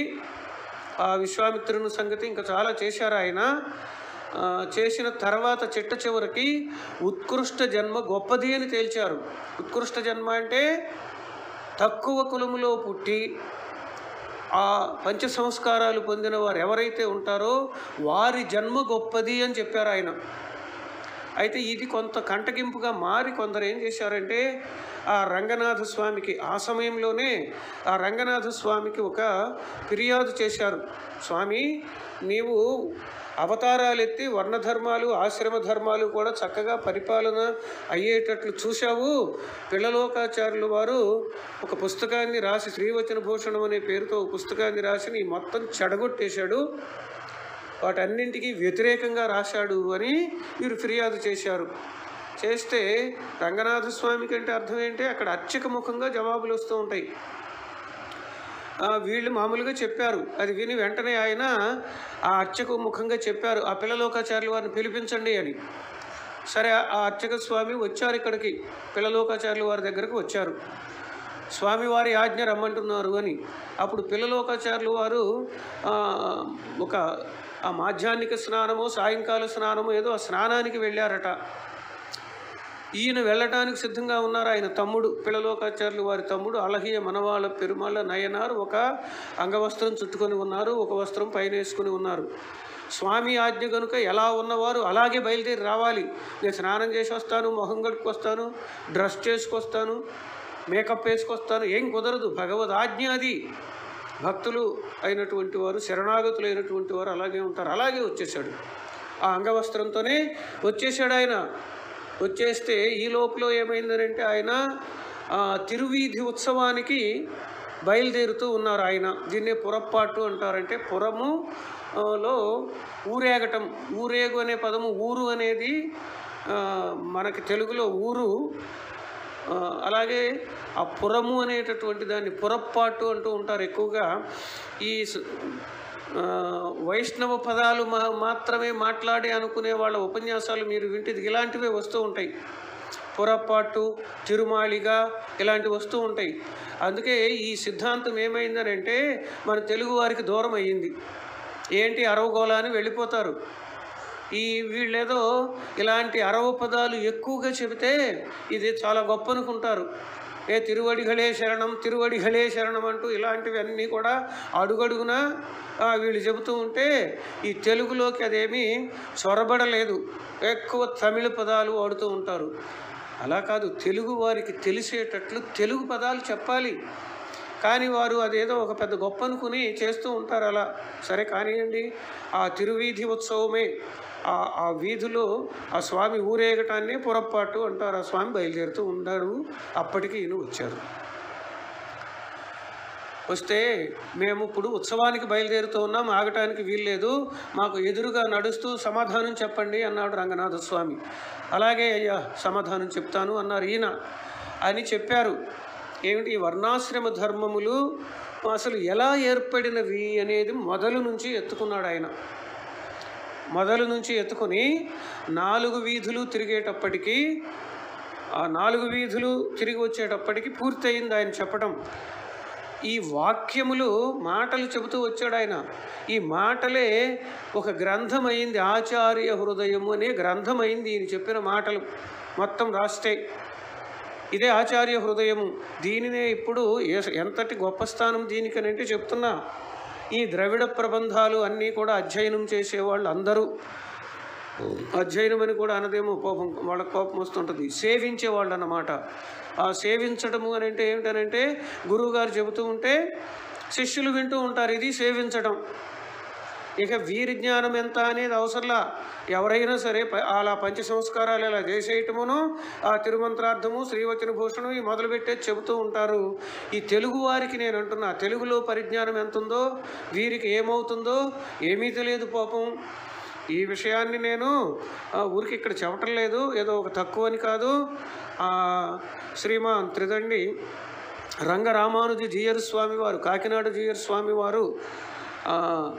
S1: ఆ విశ్వామిత్రుని సంగతి ఇంకా చాలా చేశారు ఆయన ఆ, చేసిన తర్వాత చిట్ట చివరికి ఉత్కృష్ట జన్మ గొప్పది అని తేల్చారు ఉత్కృష్ట జన్మ అంటే తక్కువ కులములో పుట్టి ఆ పంచ సంస్కారాలు పొందిన వారు ఎవరైతే ఉంటారో వారి జన్మ గొప్పది అని చెప్పారు ఆయన అయితే ఇది కొంత కంటగింపుగా మారి కొందరు ఏం చేశారంటే ఆ రంగనాథ స్వామికి ఆ సమయంలోనే ఆ రంగనాథ స్వామికి ఒక ఫిర్యాదు చేశారు స్వామి నీవు అవతారాలు ఎత్తి వర్ణధర్మాలు ఆశ్రమ ధర్మాలు కూడా చక్కగా పరిపాలన అయ్యేటట్లు చూశావు పిల్లలోకాచార్యులు వారు ఒక పుస్తకాన్ని రాసి శ్రీవచన భూషణం అనే పేరుతో ఒక పుస్తకాన్ని రాసి నీ మొత్తం చెడగొట్టేశాడు వాటన్నింటికి వ్యతిరేకంగా రాశాడు అని వీరు ఫిర్యాదు చేశారు చేస్తే రంగనాథ స్వామి కంటే అర్థం ఏంటి అక్కడ అర్చక ముఖంగా జవాబులు వస్తూ ఉంటాయి ఆ, వీళ్ళు మామూలుగా చెప్పారు అది విని వెంటనే ఆయన ఆ అర్చక ముఖంగా చెప్పారు ఆ పిల్లలోకాచార్యులు వారిని పిలిపించండి అని సరే ఆ అర్చక స్వామి వచ్చారు ఇక్కడికి పిల్లలోకాచార్యులు వారి దగ్గరకు వచ్చారు స్వామివారి ఆజ్ఞ రమ్మంటున్నారు అని అప్పుడు పిల్లలోకాచార్యులు వారు ఆ, ఒక ఆ మాధ్యాహ్నిక స్నానము సాయంకాల స్నానము ఏదో ఆ స్నానానికి వెళ్ళారట ఈయన వెళ్ళటానికి సిద్ధంగా ఉన్నారు ఆయన తమ్ముడు పిల్లలోకాచార్యులు వారి తమ్ముడు అలహియ మనవాళ్ళ పెరుమాళ్ళ నయనారు ఒక అంగవస్త్రం చుట్టుకొని ఉన్నారు ఒక వస్త్రం పైన వేసుకుని ఉన్నారు స్వామి ఆజ్ఞ కనుక ఎలా ఉన్నవారు అలాగే బయలుదేరి రావాలి నేను స్నానం చేసి వస్తాను మొహం కడుక్కొస్తాను డ్రెస్ చేసుకొస్తాను మేకప్ వేసుకొస్తాను ఏం కుదరదు భగవద్ ఆజ్ఞ అది భక్తులు అయినటువంటి వారు శరణాగతులు అయినటువంటి వారు అలాగే ఉంటారు అలాగే వచ్చేసాడు ఆ అంగవస్త్రంతోనే వచ్చేసాడు ఆయన వచ్చేస్తే ఈ లోపల ఏమైందనంటే ఆయన ఆ, తిరువీధి ఉత్సవానికి బయలుదేరుతూ ఉన్నారు ఆయన దీన్నే పురప్పాటు అంటారంటే పురము ఆ, లో ఊరేగటం ఊరేగు అనే పదము ఊరు అనేది ఆ, మనకి తెలుగులో ఊరు ఆ, అలాగే ఆ పురము అనేటటువంటి దాన్ని పురప్పాటు అంటూ ఉంటారు ఎక్కువగా ఈ స- ఆ, వైష్ణవ పదాలు మా మాత్రమే మాట్లాడి అనుకునే వాళ్ళ ఉపన్యాసాలు మీరు వింటే ఇలాంటివే వస్తూ ఉంటాయి పొరపాటు తిరుమాళిగా ఇలాంటివి వస్తూ ఉంటాయి అందుకే ఈ సిద్ధాంతం ఏమైందని అంటే మన తెలుగు వారికి దూరం అయ్యింది ఏంటి అరవగోళ అని వెళ్ళిపోతారు ఈ వీళ్ళేదో ఇలాంటి అరవ పదాలు ఎక్కువగా చెబితే ఇది చాలా గొప్ప అనుకుంటారు ఏ తిరువడిగలే శరణం తిరువడిగలే శరణం అంటూ ఇలాంటివి అన్నీ కూడా అడుగడుగునా ఆ, వీళ్ళు చెబుతూ ఉంటే ఈ తెలుగులోకి అదేమీ చొరబడలేదు ఎక్కువ తమిళ పదాలు వాడుతూ ఉంటారు అలా కాదు తెలుగు వారికి తెలిసేటట్లు తెలుగు పదాలు చెప్పాలి కానీ వారు అదేదో ఒక పెద్ద గొప్ప అనుకుని చేస్తూ ఉంటారు అలా సరే కానివ్వండి ఆ తిరువీధి ఉత్సవమే ఆ ఆ వీధిలో ఆ స్వామి ఊరేగటాన్ని పొరపాటు అంటారు ఆ స్వామి బయలుదేరుతూ ఉన్నాడు అప్పటికి ఈయన వచ్చారు వస్తే మేము ఇప్పుడు ఉత్సవానికి బయలుదేరుతూ ఉన్నాం ఆగటానికి వీల్లేదు మాకు ఎదురుగా నడుస్తూ సమాధానం చెప్పండి అన్నాడు రంగనాథ స్వామి అలాగే అయ్యా సమాధానం చెప్తాను అన్నారు ఈయన అని చెప్పారు ఏమిటి ఈ వర్ణాశ్రమ ధర్మములు అసలు ఎలా ఏర్పడినవి అనేది మొదలు నుంచి ఎత్తుకున్నాడు ఆయన మొదలు నుంచి ఎత్తుకొని నాలుగు వీధులు తిరిగేటప్పటికీ ఆ నాలుగు వీధులు తిరిగి వచ్చేటప్పటికి పూర్తయింది ఆయన చెప్పడం ఈ వాక్యములు మాటలు చెబుతూ వచ్చాడు ఆయన ఈ మాటలే ఒక గ్రంథం అయింది ఆచార్య హృదయము అనే గ్రంథం అయింది ఈయన చెప్పిన మాటలు మొత్తం రాస్తే ఇదే ఆచార్య హృదయము దీనినే ఇప్పుడు ఏ- ఎంతటి గొప్ప స్థానం దీనికనంటే చెప్తున్నా ఈ ద్రవిడ ప్రబంధాలు అన్నీ కూడా అధ్యయనం చేసేవాళ్ళు అందరూ అధ్యయనం అని కూడా అనదేమో కోపం వాళ్ళకి కోపం వస్తుంటుంది సేవించేవాళ్ళు అన్నమాట ఆ సేవించడము అని అంటే ఏమిటనంటే గురువుగారు చెబుతూ ఉంటే శిష్యులు వింటూ ఉంటారు ఇది సేవించడం ఇక వీరి జ్ఞానం ఎంత అనేది అవసరంలా ఎవరైనా సరే ప- అలా పంచ సంస్కారాలు ఇలా చేసేయటమును ఆ తిరుమంత్రార్థము శ్రీవచన భూషణం ఈ మొదలుపెట్టేది చెబుతూ ఉంటారు ఈ తెలుగు వారికి నేను అంటున్నా తెలుగులో పరిజ్ఞానం ఎంత ఉందో వీరికి ఏమవుతుందో ఏమీ తెలియదు పాపం ఈ విషయాన్ని నేను ఆ, ఊరికి ఇక్కడ చెప్పటం లేదు ఏదో ఒక తక్కువ అని కాదు ఆ, శ్రీమాన్ త్రిదండి రంగరామానుజి జీయర్ స్వామి వారు కాకినాడ జీయర్ స్వామి వారు ఆ,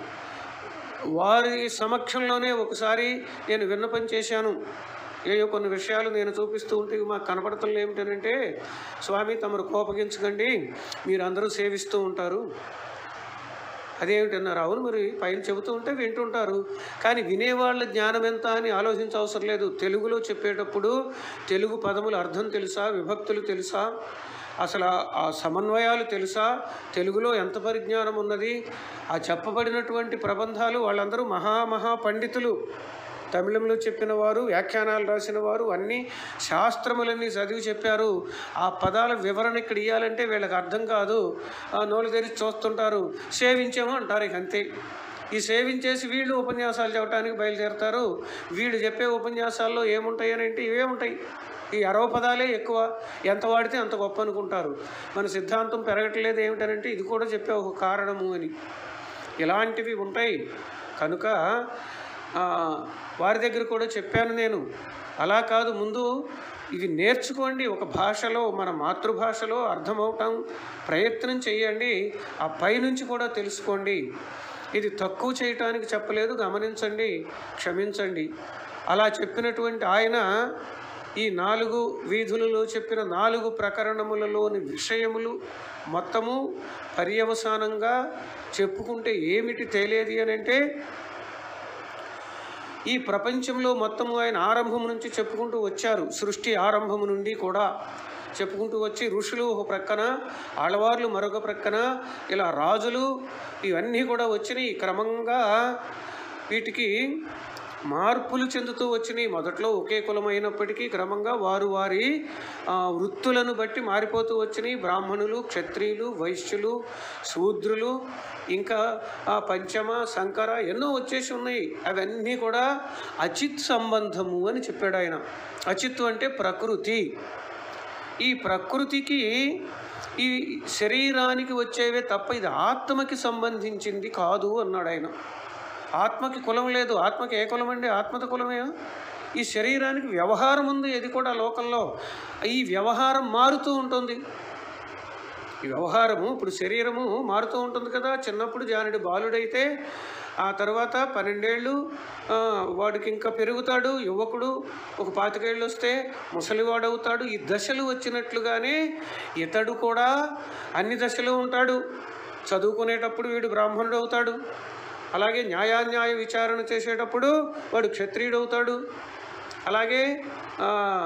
S1: వారి సమక్షంలోనే ఒకసారి నేను విన్నపం చేశాను ఏయో కొన్ని విషయాలు నేను చూపిస్తూ ఉంటే ఇవి మాకు కనపడతలు ఏమిటనంటే స్వామి తమరు కోపగించకండి మీరు అందరూ సేవిస్తూ ఉంటారు అదేమిటన్నారు అవును మరి పైన చెబుతూ ఉంటే వింటుంటారు కానీ వినేవాళ్ళ జ్ఞానం ఎంత అని ఆలోచించవసరం లేదు తెలుగులో చెప్పేటప్పుడు తెలుగు పదముల అర్థం తెలుసా విభక్తులు తెలుసా అసలు ఆ- ఆ సమన్వయాలు తెలుసా తెలుగులో ఎంత పరిజ్ఞానం ఉన్నది ఆ చెప్పబడినటువంటి ప్రబంధాలు వాళ్ళందరూ మహా మహా పండితులు తమిళంలో చెప్పిన వారు వ్యాఖ్యానాలు రాసిన వారు అన్ని శాస్త్రములన్నీ చదివి చెప్పారు ఆ పదాల వివరణ ఇక్కడ ఇవ్వాలంటే వీళ్ళకి అర్థం కాదు ఆ నోలు తెరిచి చూస్తుంటారు సేవించాము అంటారు ఇక అంతే ఈ సేవించేసి వీళ్ళు ఉపన్యాసాలు చెప్పడానికి బయలుదేరుతారు వీళ్ళు చెప్పే ఉపన్యాసాల్లో ఏముంటాయి అని అంటే ఇవే ఉంటాయి ఈ అరవ పదాలే ఎక్కువ ఎంత వాడితే అంత గొప్ప అనుకుంటారు మన సిద్ధాంతం పెరగట్లేదు ఏమిటనంటే ఇది కూడా చెప్పే ఒక కారణము అని ఇలాంటివి ఉంటాయి కనుక ఆ, వారి దగ్గర కూడా చెప్పాను నేను అలా కాదు ముందు ఇవి నేర్చుకోండి ఒక భాషలో మన మాతృభాషలో అర్థమవటం ప్రయత్నం చేయండి ఆ పైనుంచి కూడా తెలుసుకోండి ఇది తక్కువ చేయటానికి చెప్పలేదు గమనించండి క్షమించండి అలా చెప్పినటువంటి ఆయన ఈ నాలుగు వీధులలో చెప్పిన నాలుగు ప్రకరణములలోని విషయములు మొత్తము పర్యవసానంగా చెప్పుకుంటే ఏమిటి తేలేది అని అంటే ఈ ప్రపంచంలో మొత్తము ఆయన ఆరంభం నుంచి చెప్పుకుంటూ వచ్చారు సృష్టి ఆరంభము నుండి కూడా చెప్పుకుంటూ వచ్చి ఋషులు ఒక ప్రక్కన ఆడవార్లు మరొక ప్రక్కన ఇలా రాజులు ఇవన్నీ కూడా వచ్చినాయి క్రమంగా వీటికి మార్పులు చెందుతూ వచ్చినాయి మొదట్లో ఒకే కులమైనప్పటికీ క్రమంగా వారు వారి ఆ, వృత్తులను బట్టి మారిపోతూ వచ్చినాయి బ్రాహ్మణులు క్షత్రియులు వైశ్యులు శూద్రులు ఇంకా ఆ పంచమ శంకర ఎన్నో వచ్చేసి ఉన్నాయి అవన్నీ కూడా అచిత్ సంబంధము అని చెప్పాడు ఆయన అచిత్ అంటే ప్రకృతి ఈ ప్రకృతికి ఈ శరీరానికి వచ్చేవే తప్ప ఇది ఆత్మకి సంబంధించింది కాదు అన్నాడు ఆయన ఆత్మకి కులం లేదు ఆత్మకి ఏ కులం అండి ఆత్మత కులమే ఈ శరీరానికి వ్యవహారం ఉంది ఇది కూడా లోకంలో ఈ వ్యవహారం మారుతూ ఉంటుంది ఈ వ్యవహారము ఇప్పుడు శరీరము మారుతూ ఉంటుంది కదా చిన్నప్పుడు జానుడి బాలుడైతే ఆ తర్వాత పన్నెండేళ్ళు ఆ, వాడికి ఇంకా పెరుగుతాడు యువకుడు ఒక పాతికేళ్ళు వస్తే ముసలివాడు అవుతాడు ఈ దశలు వచ్చినట్లుగానే ఇతడు కూడా అన్ని దశలు ఉంటాడు చదువుకునేటప్పుడు వీడు బ్రాహ్మణుడు అవుతాడు అలాగే న్యాయాన్యాయ విచారణ చేసేటప్పుడు వాడు క్షత్రియుడు అవుతాడు అలాగే ఆ,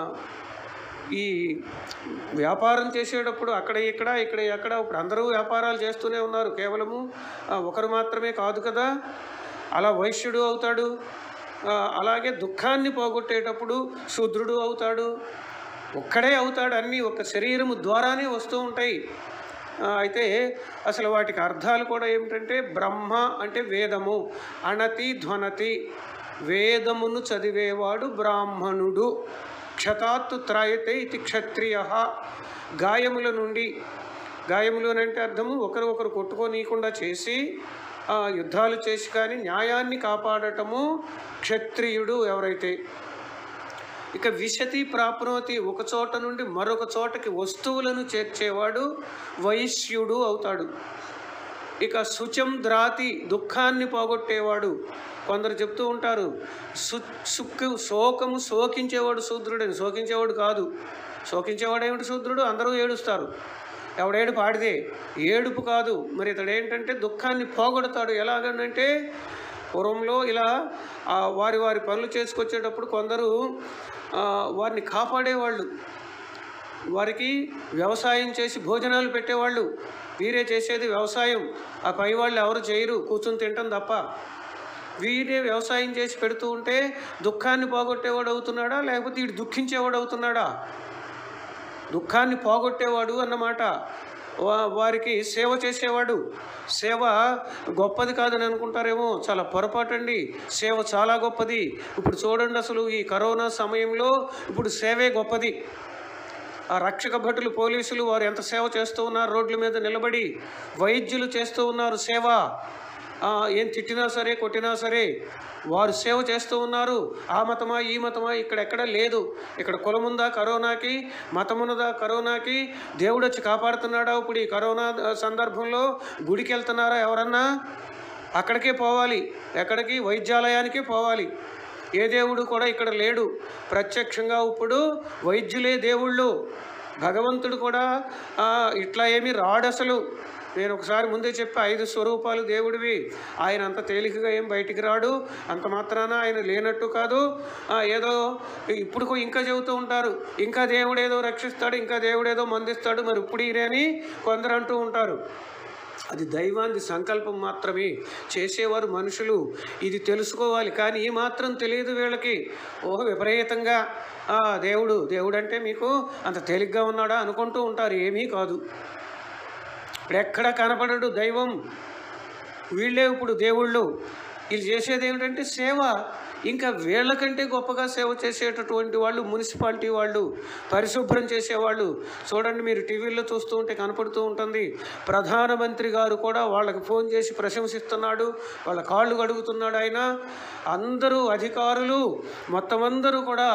S1: ఈ వ్యాపారం చేసేటప్పుడు అక్కడ ఇక్కడ ఇక్కడ ఎక్కడ ఇప్పుడు అందరూ వ్యాపారాలు చేస్తూనే ఉన్నారు కేవలము ఆ, ఒకరు మాత్రమే కాదు కదా అలా వైశ్యుడు అవుతాడు ఆ, అలాగే దుఃఖాన్ని పోగొట్టేటప్పుడు శూద్రుడు అవుతాడు ఒక్కడే అవుతాడు అన్నీ ఒక శరీరము ద్వారానే వస్తూ ఉంటాయి ఆ, అయితే అసలు వాటికి అర్థాలు కూడా ఏమిటంటే బ్రహ్మ అంటే వేదము అణతి ధ్వనతి వేదమును చదివేవాడు బ్రాహ్మణుడు క్షతాత్తు త్రాయతే ఇది క్షత్రియ గాయముల నుండి గాయములు అని అంటే అర్థము ఒకరు ఒకరు కొట్టుకోనీయకుండా చేసి ఆ, యుద్ధాలు చేసి కానీ న్యాయాన్ని కాపాడటము క్షత్రియుడు ఎవరైతే ఇక విశతి ప్రాప్నోతి ఒక చోట నుండి మరొక చోటకి వస్తువులను చేర్చేవాడు వైశ్యుడు అవుతాడు ఇక శుచం ద్రాతి దుఃఖాన్ని పోగొట్టేవాడు కొందరు చెప్తూ ఉంటారు సు సుక్కు శోకము శోకించేవాడు శూద్రుడని శోకించేవాడు కాదు శోకించేవాడు ఏమిటి శూద్రుడు అందరూ ఏడుస్తారు ఎవడేడు పాడితే ఏడుపు కాదు మరి ఇతడు ఏంటంటే దుఃఖాన్ని పోగొడతాడు ఎలాగనంటే పూర్వంలో ఇలా ఆ, వారి వారి పనులు చేసుకొచ్చేటప్పుడు కొందరు ఆ, వారిని కాపాడేవాళ్ళు వారికి వ్యవసాయం చేసి భోజనాలు పెట్టేవాళ్ళు వీరే చేసేది వ్యవసాయం ఆ పై వాళ్ళు ఎవరు చేయరు కూర్చొని తింటాం తప్ప వీరే వ్యవసాయం చేసి పెడుతూ ఉంటే దుఃఖాన్ని పోగొట్టేవాడు అవుతున్నాడా లేకపోతే వీడు దుఃఖించేవాడు అవుతున్నాడా దుఃఖాన్ని పోగొట్టేవాడు అన్నమాట వా- వారికి సేవ చేసేవాడు సేవ గొప్పది కాదని అనుకుంటారేమో చాలా పొరపాటండి సేవ చాలా గొప్పది ఇప్పుడు చూడండి అసలు ఈ కరోనా సమయంలో ఇప్పుడు సేవే గొప్పది ఆ రక్షక భటులు పోలీసులు వారు ఎంత సేవ చేస్తూ ఉన్నారు రోడ్ల మీద నిలబడి వైద్యులు చేస్తూ ఉన్నారు సేవ ఆ, ఏం తిట్టినా సరే కొట్టినా సరే వారు సేవ చేస్తూ ఉన్నారు ఆ మతమా ఈ మతమా ఇక్కడ ఎక్కడ లేదు ఇక్కడ కులముందా కరోనాకి మతమున్నదా కరోనాకి దేవుడు వచ్చి కాపాడుతున్నాడా ఇప్పుడు ఈ కరోనా ఆ, సందర్భంలో గుడికి వెళ్తున్నారా ఎవరన్నా అక్కడికే పోవాలి ఎక్కడికి వైద్యాలయానికే పోవాలి ఏ దేవుడు కూడా ఇక్కడ లేడు ప్రత్యక్షంగా ఇప్పుడు వైద్యులే దేవుళ్ళు భగవంతుడు కూడా ఆ, ఇట్లా ఏమీ రాడు అసలు నేను ఒకసారి ముందే చెప్పి ఐదు స్వరూపాలు దేవుడివి ఆయన అంత తేలికగా ఏం బయటికి రాడు అంత మాత్రాన ఆయన లేనట్టు కాదు ఆ, ఏదో ఇప్పుడు కూ- ఇంకా చెబుతూ ఉంటారు ఇంకా దేవుడు ఏదో రక్షిస్తాడు ఇంకా దేవుడు ఏదో మందిస్తాడు మరి ఇప్పుడు ఈయనే అని కొందరు అంటూ ఉంటారు అది దైవాన్ని సంకల్పం మాత్రమే చేసేవారు మనుషులు ఇది తెలుసుకోవాలి కానీ ఈ మాత్రం తెలియదు వీళ్ళకి ఓహో విపరీతంగా "ఆ, దేవుడు దేవుడు అంటే మీకు అంత తేలిగ్గా ఉన్నాడా అనుకుంటూ ఉంటారు ఏమీ కాదు ఇప్పుడు ఎక్కడ కనపడడు దైవం వీళ్ళే ఇప్పుడు దేవుళ్ళు వీళ్ళు చేసేది ఏమిటంటే సేవ ఇంకా వీళ్ళకంటే గొప్పగా సేవ చేసేటటువంటి వాళ్ళు మున్సిపాలిటీ వాళ్ళు పరిశుభ్రం చేసేవాళ్ళు చూడండి మీరు టీవీల్లో చూస్తూ ఉంటే కనపడుతూ ఉంటుంది ప్రధానమంత్రి గారు కూడా వాళ్ళకి ఫోన్ చేసి ప్రశంసిస్తున్నాడు వాళ్ళ కాళ్ళు కడుగుతున్నాడు ఆయన అందరూ అధికారులు మొత్తం అందరూ కూడా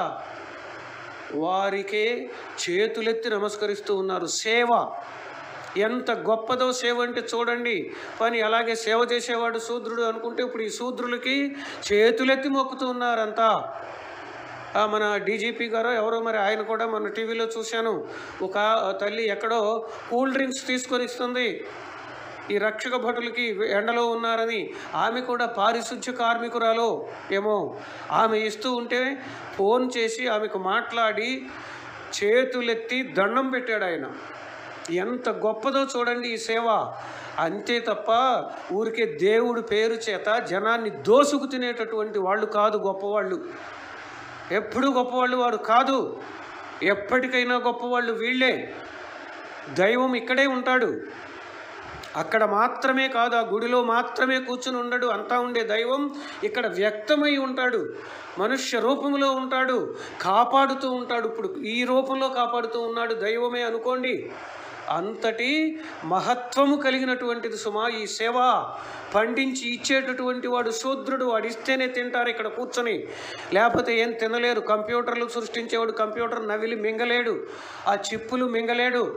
S1: వారికే చేతులెత్తి నమస్కరిస్తూ ఉన్నారు సేవ ఎంత గొప్పదో సేవ అంటే చూడండి పని అలాగే సేవ చేసేవాడు శూద్రుడు అనుకుంటే ఇప్పుడు ఈ శూద్రులకి చేతులెత్తి మొక్కుతూ ఉన్నారంతా ఆ, మన డీజీపీ గారు ఎవరో మరి ఆయన కూడా మన టీవీలో చూశాను ఒక తల్లి ఎక్కడో కూల్ డ్రింక్స్ తీసుకొని ఇస్తుంది ఈ రక్షక భటులకి ఎండలో ఉన్నారని ఆమె కూడా పారిశుధ్య కార్మికురాలో ఏమో ఆమె ఇస్తూ ఉంటే ఫోన్ చేసి ఆమెకు మాట్లాడి చేతులెత్తి దండం పెట్టాడు ఆయన ఎంత గొప్పదో చూడండి ఈ సేవ అంతే తప్ప ఊరికే దేవుడి పేరు చేత జనాన్ని దోసుకు తినేటటువంటి వాళ్ళు కాదు గొప్పవాళ్ళు ఎప్పుడు గొప్పవాళ్ళు వారు కాదు ఎప్పటికైనా గొప్పవాళ్ళు వీళ్ళే దైవం ఇక్కడే ఉంటాడు అక్కడ మాత్రమే కాదు ఆ గుడిలో మాత్రమే కూర్చుని ఉండడు అంతా ఉండే దైవం ఇక్కడ వ్యక్తమై ఉంటాడు మనుష్య రూపంలో ఉంటాడు కాపాడుతూ ఉంటాడు ఇప్పుడు ఈ రూపంలో కాపాడుతూ ఉన్నాడు దైవమే అనుకోండి అంతటి మహత్వము కలిగినటువంటిది సుమా ఈ సేవ పండించి ఇచ్చేటటువంటి వాడు శూద్రుడు వాడు ఇస్తేనే తింటారు ఇక్కడ కూర్చొని లేకపోతే ఏం తినలేరు కంప్యూటర్లు సృష్టించేవాడు కంప్యూటర్ నవిలి మింగలేడు ఆ చిప్పులు మింగలేడు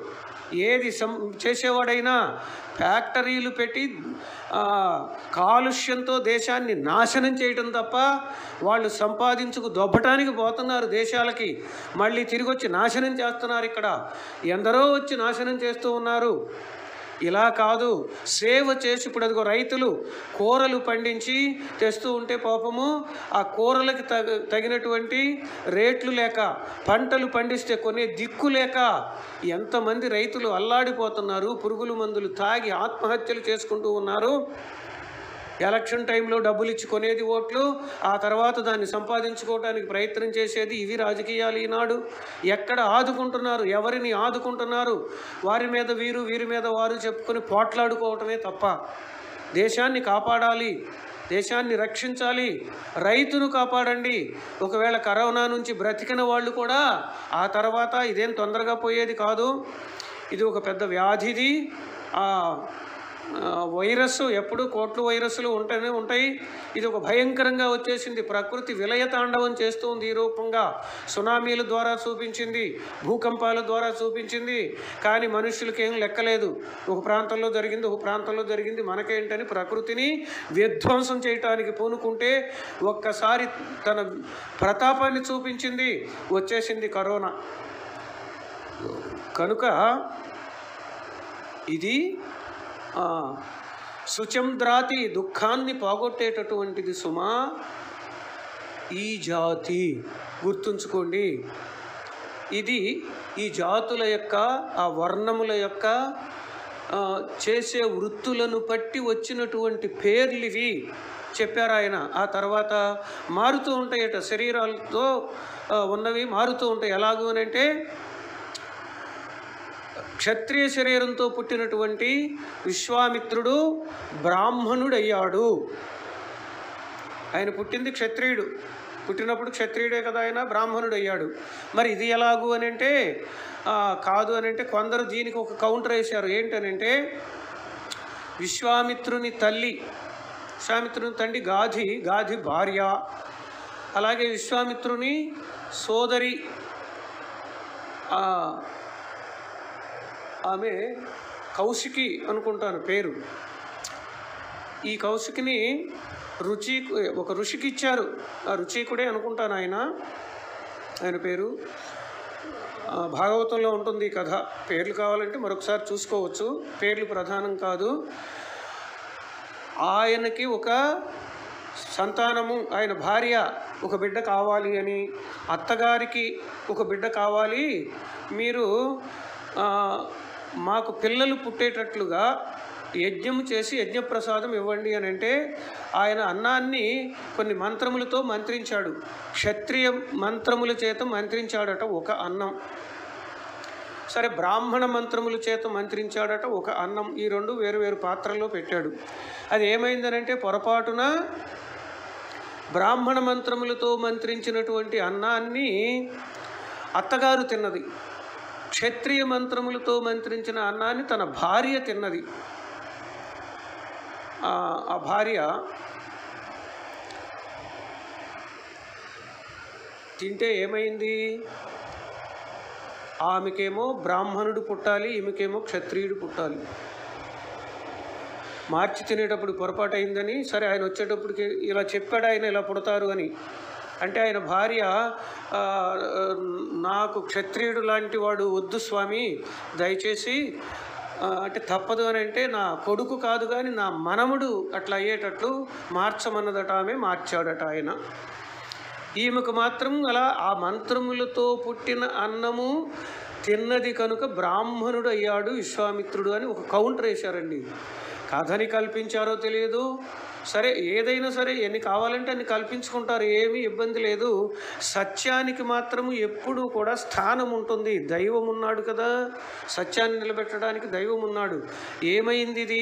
S1: ఏది సం చేసేవాడైనా ఫ్యాక్టరీలు పెట్టి ఆ, కాలుష్యంతో దేశాన్ని నాశనం చేయటం తప్ప వాళ్ళు సంపాదించుకు దొబ్బటానికి పోతున్నారు దేశాలకి మళ్ళీ తిరిగి వచ్చి నాశనం చేస్తున్నారు ఇక్కడ ఎందరో వచ్చి నాశనం చేస్తూ ఉన్నారు ఇలా కాదు సేవ చేసి ఇప్పుడు అదిగో రైతులు కూరలు పండించి తెస్తూ ఉంటే పాపము ఆ కూరలకి తగ తగినటువంటి రేట్లు లేక పంటలు పండిస్తే కొనే దిక్కు లేక ఎంతమంది రైతులు అల్లాడిపోతున్నారు పురుగుల మందులు తాగి ఆత్మహత్యలు చేసుకుంటూ ఉన్నారు ఎలక్షన్ టైంలో డబ్బులు ఇచ్చి కొనేది ఓట్లు ఆ తర్వాత దాన్ని సంపాదించుకోవడానికి ప్రయత్నం చేసేది ఇవి రాజకీయాలు ఈనాడు ఎక్కడ ఆదుకుంటున్నారు ఎవరిని ఆదుకుంటున్నారు వారి మీద వీరు వీరి మీద వారు చెప్పుకొని పోట్లాడుకోవటమే తప్ప దేశాన్ని కాపాడాలి దేశాన్ని రక్షించాలి రైతును కాపాడండి ఒకవేళ కరోనా నుంచి బ్రతికిన వాళ్ళు కూడా ఆ తర్వాత ఇదేం తొందరగా పోయేది కాదు ఇది ఒక పెద్ద వ్యాధిది ఆ ఆ, వైరస్ ఎప్పుడు కోట్లు వైరస్లు ఉంటూనే ఉంటాయి ఇది ఒక భయంకరంగా వచ్చేసింది ప్రకృతి విలయ తాండవం చేస్తుంది ఈ రూపంగా సునామీల ద్వారా చూపించింది భూకంపాల ద్వారా చూపించింది కానీ మనుషులకి ఏం లెక్కలేదు ఒక ప్రాంతంలో జరిగింది ఒక ప్రాంతంలో జరిగింది మనకేంటని ప్రకృతిని విధ్వంసం చేయటానికి పూనుకుంటే ఒక్కసారి తన ప్రతాపాన్ని చూపించింది వచ్చేసింది కరోనా కనుక ఇది ఆ, సుచంద్రాతి దుఃఖాన్ని పోగొట్టేటటువంటిది సుమా ఈ జాతి గుర్తుంచుకోండి ఇది ఈ జాతుల యొక్క ఆ వర్ణముల యొక్క ఆ, చేసే వృత్తులను బట్టి వచ్చినటువంటి పేర్లు ఇవి చెప్పారు ఆయన ఆ తర్వాత మారుతూ ఉంటాయట శరీరాలతో ఆ, ఉన్నవి మారుతూ ఉంటాయి ఎలాగూ అని అంటే క్షత్రియ శరీరంతో పుట్టినటువంటి విశ్వామిత్రుడు బ్రాహ్మణుడయ్యాడు ఆయన పుట్టింది క్షత్రియుడు పుట్టినప్పుడు క్షత్రియుడే కదా ఆయన బ్రాహ్మణుడు అయ్యాడు మరి ఇది ఎలాగు అని అంటే ఆ, కాదు అని అంటే కొందరు దీనికి ఒక కౌంటర్ వేశారు ఏంటనంటే విశ్వామిత్రుని తల్లి విశ్వామిత్రుని తండ్రి గాధి గాధి భార్య అలాగే విశ్వామిత్రుని సోదరి ఆ, ఆమె కౌశికి అనుకుంటాను పేరు ఈ కౌశికిని రుచి ఒక ఋషికి ఇచ్చారు ఆ రుచికుడే అనుకుంటాను ఆయన ఆయన పేరు ఆ, భాగవతంలో ఉంటుంది ఈ కథ పేర్లు కావాలంటే మరొకసారి చూసుకోవచ్చు పేర్లు ప్రధానం కాదు ఆయనకి ఒక సంతానము ఆయన భార్య ఒక బిడ్డ కావాలి అని అత్తగారికి ఒక బిడ్డ కావాలి మీరు ఆ, మాకు పిల్లలు పుట్టేటట్లుగా యజ్ఞము చేసి యజ్ఞప్రసాదం ఇవ్వండి అని అంటే ఆయన అన్నాన్ని కొన్ని మంత్రములతో మంత్రించాడు క్షత్రియ మంత్రముల చేత మంత్రించాడట ఒక అన్నం సరే బ్రాహ్మణ మంత్రముల చేత మంత్రించాడట ఒక అన్నం ఈ రెండు వేరు వేరు పాత్రల్లో పెట్టాడు అది ఏమైందనంటే పొరపాటున బ్రాహ్మణ మంత్రములతో మంత్రించినటువంటి అన్నాన్ని అత్తగారు తిన్నది క్షత్రియ మంత్రములతో మంత్రించిన అన్నాన్ని తన భార్య తిన్నది ఆ ఆ భార్య తింటే ఏమైంది ఆమెకేమో బ్రాహ్మణుడు పుట్టాలి ఈమెకేమో క్షత్రియుడు పుట్టాలి మార్చి తినేటప్పుడు పొరపాటు అయిందని సరే ఆయన వచ్చేటప్పటికి ఇలా చెప్పాడు ఆయన ఇలా పుడతారు అని అంటే ఆయన భార్య ఆ, నాకు క్షత్రియుడు లాంటి వాడు వద్దు స్వామి దయచేసి ఆ, అంటే తప్పదు అని అంటే నా కొడుకు కాదు కానీ నా మనముడు అట్లా అయ్యేటట్లు మార్చమన్నదట ఆమె మార్చాడట ఆయన ఈమెకు మాత్రం అలా ఆ మంత్రములతో పుట్టిన అన్నము తిన్నది కనుక బ్రాహ్మణుడు అయ్యాడు విశ్వామిత్రుడు అని ఒక కౌంటర్ వేశారండి కథని కల్పించారో తెలియదు సరే ఏదైనా సరే ఎన్ని కావాలంటే అన్ని కల్పించుకుంటారు ఏమీ ఇబ్బంది లేదు సత్యానికి మాత్రము ఎప్పుడూ కూడా స్థానం ఉంటుంది దైవం ఉన్నాడు కదా సత్యాన్ని నిలబెట్టడానికి దైవం ఉన్నాడు ఏమైంది ఇది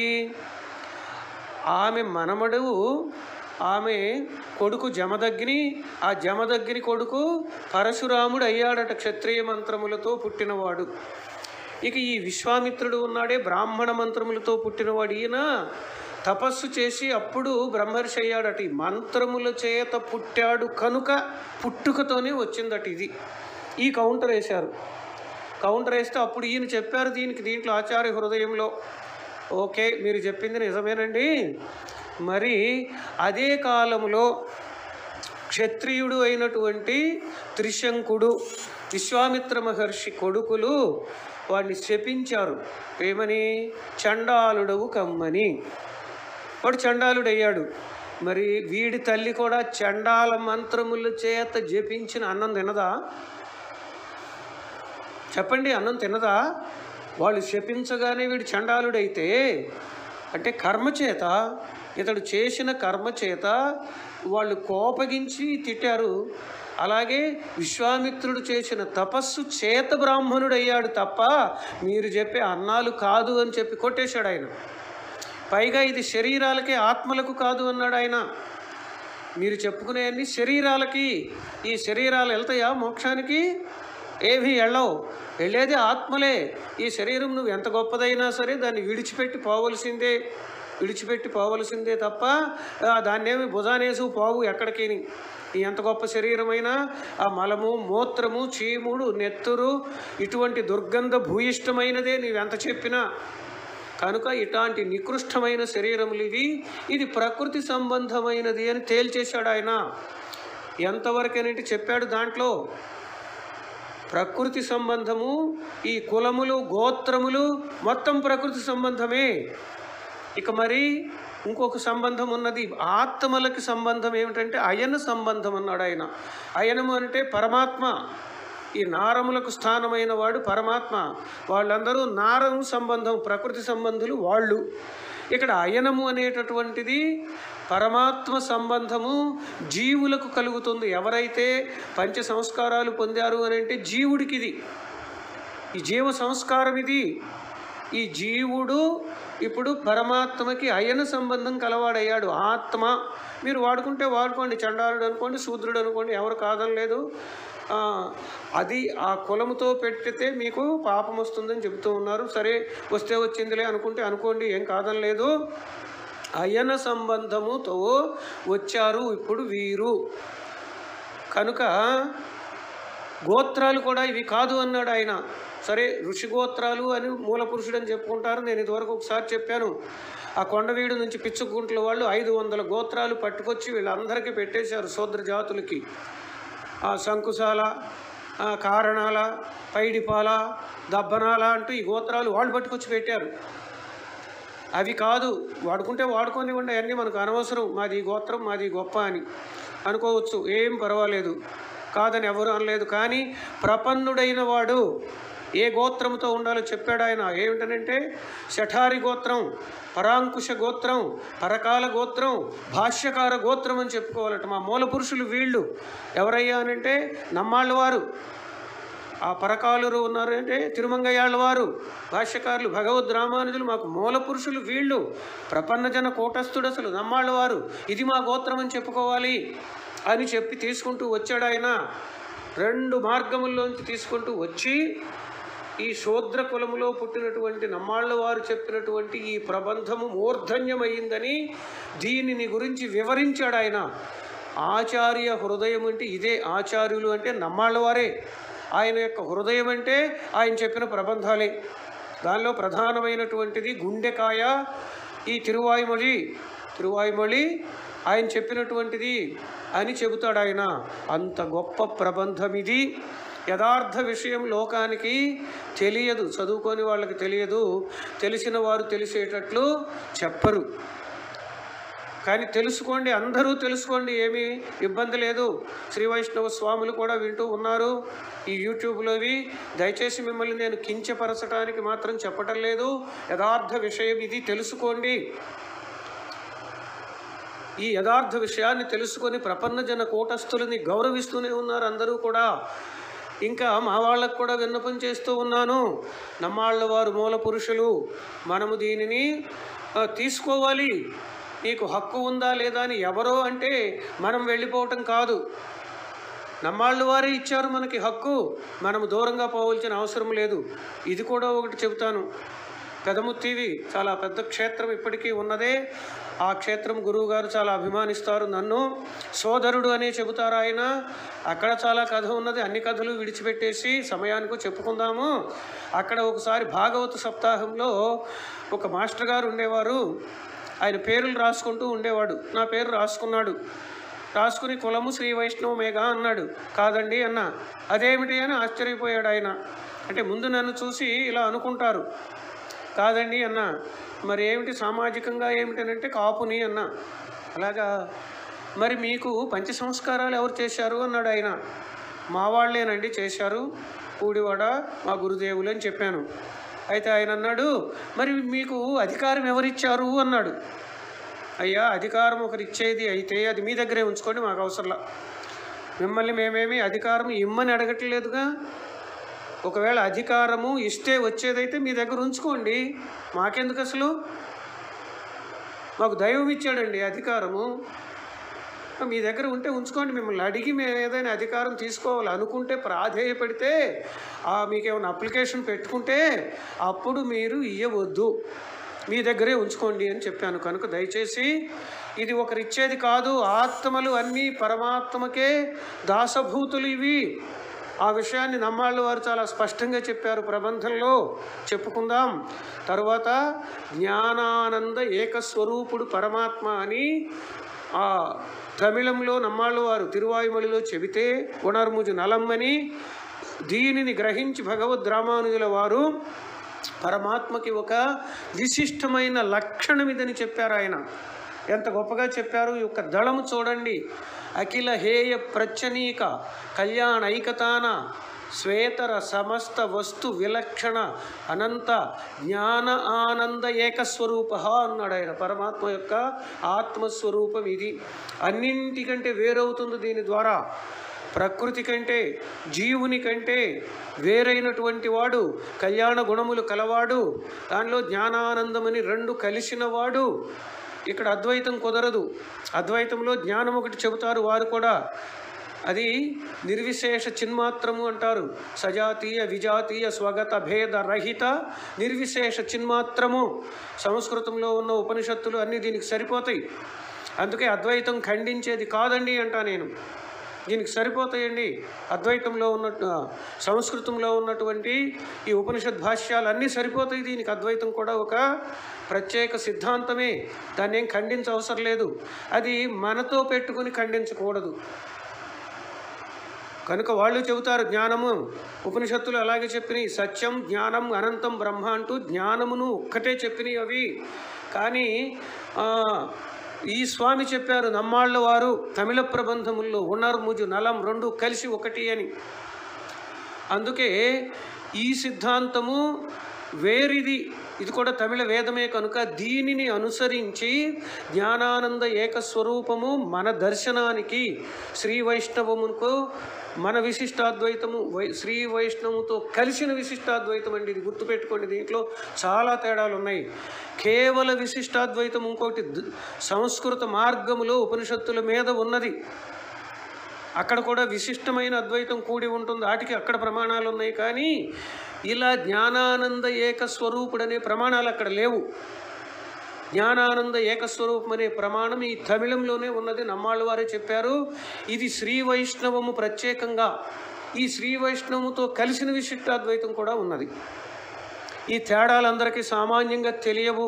S1: ఆమె మనమడు ఆమె కొడుకు జమదగ్ని ఆ జమదగ్ని కొడుకు పరశురాముడు అయ్యాడట క్షత్రియ మంత్రములతో పుట్టినవాడు ఇక ఈ విశ్వామిత్రుడు ఉన్నాడే బ్రాహ్మణ మంత్రములతో పుట్టినవాడు ఈయన తపస్సు చేసి అప్పుడు బ్రహ్మర్షి అయ్యాడట ఈ మంత్రముల చేత పుట్టాడు కనుక పుట్టుకతోనే వచ్చిందట ఇది ఈ కౌంటర్ వేశారు కౌంటర్ వేస్తే అప్పుడు ఈయన చెప్పారు దీనికి దీంట్లో ఆచార్య హృదయంలో ఓకే మీరు చెప్పింది నిజమేనండి మరి అదే కాలంలో క్షత్రియుడు అయినటువంటి త్రిశంకుడు విశ్వామిత్ర మహర్షి కొడుకులు వాడిని శపించారు ఏమని చండాలుడవు కమ్మని వాడు చండాలుడయ్యాడు మరి వీడి తల్లి కూడా చండాల మంత్రముల చేత జపించిన అన్నం తినదా చెప్పండి అన్నం తినదా వాళ్ళు శపించగానే వీడు చండాలుడైతే అంటే కర్మ చేత ఇతడు చేసిన కర్మ చేత వాళ్ళు కోపగించి తిట్టారు అలాగే విశ్వామిత్రుడు చేసిన తపస్సు చేత బ్రాహ్మణుడయ్యాడు తప్ప మీరు చెప్పే అన్నాలు కాదు అని చెప్పి కొట్టేశాడు ఆయన పైగా ఇది శరీరాలకే ఆత్మలకు కాదు అన్నాడు ఆయన మీరు చెప్పుకునేవన్నీ శరీరాలకి ఈ శరీరాలు వెళ్తాయా మోక్షానికి ఏవి వెళ్ళవు వెళ్ళేది ఆత్మలే ఈ శరీరం నువ్వు ఎంత గొప్పదైనా సరే దాన్ని విడిచిపెట్టి పోవలసిందే విడిచిపెట్టి పోవలసిందే తప్ప ఆ, దాన్నేమి భుజానేసు పోవు ఎక్కడికి ఈ ఎంత గొప్ప శరీరమైనా ఆ మలము మూత్రము చీముడు నెత్తురు ఇటువంటి దుర్గంధ భూయిష్టమైనదే నీవెంత చెప్పినా కనుక ఇట్లాంటి నికృష్టమైన శరీరములు ఇవి ఇది ప్రకృతి సంబంధమైనది అని తేల్చేశాడు ఆయన ఎంతవరకేనంటే చెప్పాడు దాంట్లో ప్రకృతి సంబంధము ఈ కులములు గోత్రములు మొత్తం ప్రకృతి సంబంధమే ఇక మరి ఇంకొక సంబంధం ఉన్నది ఆత్మలకి సంబంధం ఏమిటంటే అయన సంబంధం అన్నాడు ఆయన అయనము అంటే పరమాత్మ ఈ నారములకు స్థానమైన వాడు పరమాత్మ వాళ్ళందరూ నారము సంబంధం ప్రకృతి సంబంధులు వాళ్ళు ఇక్కడ అయనము అనేటటువంటిది పరమాత్మ సంబంధము జీవులకు కలుగుతుంది ఎవరైతే పంచ సంస్కారాలు పొందారు అని అంటే జీవుడికి ఇది ఈ జీవ సంస్కారం ఇది ఈ జీవుడు ఇప్పుడు పరమాత్మకి అయన సంబంధం కలవాడయ్యాడు ఆత్మ మీరు వాడుకుంటే వాడుకోండి చండాలుడు అనుకోండి శూద్రుడు అనుకోండి ఎవరు కాదనలేదు ఆ, అది ఆ కులముతో పెట్టితే మీకు పాపం వస్తుందని చెబుతూ ఉన్నారు సరే వస్తే వచ్చిందిలే అనుకుంటే అనుకోండి ఏం కాదనలేదు అయన సంబంధముతో వచ్చారు ఇప్పుడు వీరు కనుక గోత్రాలు కూడా ఇవి కాదు అన్నాడు ఆయన సరే ఋషి గోత్రాలు అని మూల పురుషుడు అని చెప్పుకుంటారు నేను ఇదివరకు ఒకసారి చెప్పాను ఆ కొండవీడు నుంచి పిచ్చుకుంట్ల వాళ్ళు ఐదు వందల గోత్రాలు పట్టుకొచ్చి వీళ్ళందరికీ పెట్టేశారు శూద్ర జాతులకి ఆ శంకుశాల ఆ కారణాల పైడిపాల దబ్బనాల అంటూ ఈ గోత్రాలు వాళ్ళు పట్టుకొచ్చి పెట్టారు అవి కాదు వాడుకుంటే వాడుకోనివ్వండి అన్నీ మనకు అనవసరం మాది ఈ గోత్రం మాది ఈ గొప్ప అని అనుకోవచ్చు ఏం పర్వాలేదు కాదని ఎవరు అనలేదు కానీ ప్రపన్నుడైన వాడు ఏ గోత్రంతో ఉండాలో చెప్పాడు ఆయన ఏమిటనంటే శఠారి గోత్రం పరాంకుశ గోత్రం పరకాల గోత్రం భాష్యకార గోత్రం అని చెప్పుకోవాలట మా మూల పురుషులు వీళ్ళు ఎవరయ్యా అనంటే నమ్మాళ్ళ వారు ఆ పరకాలురు ఉన్నారు అంటే తిరుమంగయ్యాళ్ళ వారు భాష్యకారులు భగవద్ రామానుజులు మాకు మూల పురుషులు వీళ్ళు ప్రపన్నజన కూటస్థుడు అసలు నమ్మాళ్ళ వారు ఇది మా గోత్రం అని చెప్పుకోవాలి అని చెప్పి తీసుకుంటూ వచ్చాడు ఆయన రెండు మార్గముల్లోంచి తీసుకుంటూ వచ్చి ఈ శూద్ర కులములో పుట్టినటువంటి నమ్మాళ్ళ వారు చెప్పినటువంటి ఈ ప్రబంధము మూర్ధన్యమైందని దీనిని గురించి వివరించాడు ఆయన ఆచార్య హృదయం అంటే ఇదే ఆచార్యులు అంటే నమ్మాళ్ళ వారే ఆయన యొక్క హృదయం అంటే ఆయన చెప్పిన ప్రబంధాలే దానిలో ప్రధానమైనటువంటిది గుండెకాయ ఈ తిరువాయుమొళి తిరువాయుమొళి ఆయన చెప్పినటువంటిది అని చెబుతాడు ఆయన అంత గొప్ప ప్రబంధం ఇది యథార్థ విషయం లోకానికి తెలియదు చదువుకొని వాళ్ళకి తెలియదు తెలిసిన వారు తెలిసేటట్లు చెప్పరు కానీ తెలుసుకోండి అందరూ తెలుసుకోండి ఏమీ ఇబ్బంది లేదు శ్రీ వైష్ణవ స్వాములు కూడా వింటూ ఉన్నారు ఈ యూట్యూబ్లోవి దయచేసి మిమ్మల్ని నేను కించపరచడానికి మాత్రం చెప్పటం లేదు యథార్థ విషయం ఇది తెలుసుకోండి ఈ యథార్థ విషయాన్ని తెలుసుకొని ప్రపన్నజన కూటస్థులని గౌరవిస్తూనే ఉన్నారు అందరూ కూడా ఇంకా మా వాళ్ళకు కూడా విన్నపం చేస్తూ ఉన్నాను నమ్మాళ్ళ వారు మూల పురుషులు మనము దీనిని ఆ, తీసుకోవాలి నీకు హక్కు ఉందా లేదా అని ఎవరో అంటే మనం వెళ్ళిపోవటం కాదు నమ్మాళ్ళు వారే ఇచ్చారు మనకి హక్కు మనం దూరంగా పోవలసిన అవసరం లేదు ఇది కూడా ఒకటి చెబుతాను పెదముత్తివి చాలా పెద్ద క్షేత్రం ఇప్పటికీ ఉన్నదే ఆ క్షేత్రం గురువు గారు చాలా అభిమానిస్తారు నన్ను సోదరుడు అనే చెబుతారు ఆయన అక్కడ చాలా కథ ఉన్నది అన్ని కథలు విడిచిపెట్టేసి సమయానికి చెప్పుకుందాము అక్కడ ఒకసారి భాగవత సప్తాహంలో ఒక మాస్టర్ గారు ఉండేవారు ఆయన పేర్లు రాసుకుంటూ ఉండేవాడు నా పేరు రాసుకున్నాడు రాసుకుని కులము శ్రీ వైష్ణవమేగా అన్నాడు కాదండి అన్న అదేమిటి అని ఆశ్చర్యపోయాడు ఆయన అంటే ముందు నన్ను చూసి ఇలా అనుకుంటారు కాదండి అన్న మరి ఏమిటి సామాజికంగా ఏమిటనంటే కాపుని అన్న అలాగా మరి మీకు పంచ సంస్కారాలు ఎవరు చేశారు అన్నాడు ఆయన మా వాళ్ళేనండి చేశారు కూడివాడ మా గురుదేవులు అని చెప్పాను అయితే ఆయన అన్నాడు మరి మీకు అధికారం ఎవరిచ్చారు అన్నాడు అయ్యా అధికారం ఒకరు ఇచ్చేది అయితే అది మీ దగ్గరే ఉంచుకోండి మాకు అవసరంలా మిమ్మల్ని మేమేమి అధికారం ఇమ్మని అడగట్లేదుగా ఒకవేళ అధికారము ఇస్తే వచ్చేదైతే మీ దగ్గర ఉంచుకోండి మాకెందుకు అసలు మాకు దైవం ఇచ్చాడండి అధికారము మీ దగ్గర ఉంటే ఉంచుకోండి మిమ్మల్ని అడిగి మేము ఏదైనా అధికారం తీసుకోవాలి అనుకుంటే ప్రాధేయపడితే ఆ మీకు ఏమైనా అప్లికేషన్ పెట్టుకుంటే అప్పుడు మీరు ఇవ్వవద్దు మీ దగ్గరే ఉంచుకోండి అని చెప్పాను కనుక దయచేసి ఇది ఒకరు ఇచ్చేది కాదు ఆత్మలు అన్నీ పరమాత్మకే దాసభూతులు ఇవి ఆ విషయాన్ని నమ్మాళ్ళు వారు చాలా స్పష్టంగా చెప్పారు ప్రబంధంలో చెప్పుకుందాం తరువాత జ్ఞానానంద ఏకస్వరూపుడు పరమాత్మ అని ఆ తమిళంలో నమ్మాళ్ళు వారు తిరువాయుమలిలో చెబితే ఉణర్ముజు నలమ్మని దీనిని గ్రహించి భగవద్ రామానుజుల వారు పరమాత్మకి ఒక విశిష్టమైన లక్షణం ఇదని చెప్పారు ఆయన ఎంత గొప్పగా చెప్పారు ఈ యొక్క దళము చూడండి అఖిల హేయ ప్రచనీక కళ్యాణ ఐకతాన శ్వేతర సమస్త వస్తు విలక్షణ అనంత జ్ఞాన ఆనంద ఏకస్వరూప అన్నాడు ఆయన పరమాత్మ యొక్క ఆత్మస్వరూపం ఇది అన్నింటికంటే వేరవుతుంది దీని ద్వారా ప్రకృతి కంటే జీవుని కంటే వేరైనటువంటి వాడు కళ్యాణ గుణములు కలవాడు దానిలో జ్ఞానానందమని రెండు కలిసిన వాడు ఇక్కడ అద్వైతం కుదరదు అద్వైతంలో జ్ఞానం ఒకటి చెబుతారు వారు కూడా అది నిర్విశేష చిన్మాత్రము అంటారు సజాతీయ విజాతీయ స్వగత భేద రహిత నిర్విశేష చిన్మాత్రము సంస్కృతంలో ఉన్న ఉపనిషత్తులు అన్నీ దీనికి సరిపోతాయి అందుకే అద్వైతం ఖండించేది కాదండి అంటా నేను దీనికి సరిపోతాయండి అద్వైతంలో ఉన్నట్టు సంస్కృతంలో ఉన్నటువంటి ఈ ఉపనిషత్ భాష్యాలు అన్నీ సరిపోతాయి దీనికి అద్వైతం కూడా ఒక ప్రత్యేక సిద్ధాంతమే దాన్ని ఏం ఖండించ అవసరం లేదు అది మనతో పెట్టుకుని ఖండించకూడదు కనుక వాళ్ళు చెబుతారు జ్ఞానము ఉపనిషత్తులు అలాగే చెప్పినాయి సత్యం జ్ఞానం అనంతం బ్రహ్మ అంటూ జ్ఞానమును ఒక్కటే చెప్పినాయి అవి కానీ ఆ, ఈ స్వామి చెప్పారు నమ్మాళ్ళ వారు తమిళ ప్రబంధముల్లో ఉణర్ముజు నలం రెండు కలిసి ఒకటి అని అందుకే ఈ సిద్ధాంతము వేరిది ఇది కూడా తమిళ వేదమే కనుక దీనిని అనుసరించి జ్ఞానానంద ఏకస్వరూపము మన దర్శనానికి శ్రీ వైష్ణవముకు మన విశిష్టాద్వైతము వై శ్రీ వైష్ణవుతో కలిసిన విశిష్టాద్వైతం అండి ఇది గుర్తుపెట్టుకోండి దీంట్లో చాలా తేడాలు ఉన్నాయి కేవల విశిష్టాద్వైతం ఇంకోటి ద- సంస్కృత మార్గములో ఉపనిషత్తుల మీద ఉన్నది అక్కడ కూడా విశిష్టమైన అద్వైతం కూడి ఉంటుంది వాటికి అక్కడ ప్రమాణాలు ఉన్నాయి కానీ ఇలా జ్ఞానానంద ఏకస్వరూపుడు అనే ప్రమాణాలు అక్కడ లేవు జ్ఞానానంద ఏకస్వరూపం అనే ప్రమాణం ఈ తమిళంలోనే ఉన్నది నమ్మాళ్ళ వారే చెప్పారు ఇది శ్రీ వైష్ణవము ప్రత్యేకంగా ఈ శ్రీ వైష్ణవముతో కలిసిన విశిష్టాద్వైతం కూడా ఉన్నది ఈ తేడాలందరికీ సామాన్యంగా తెలియవు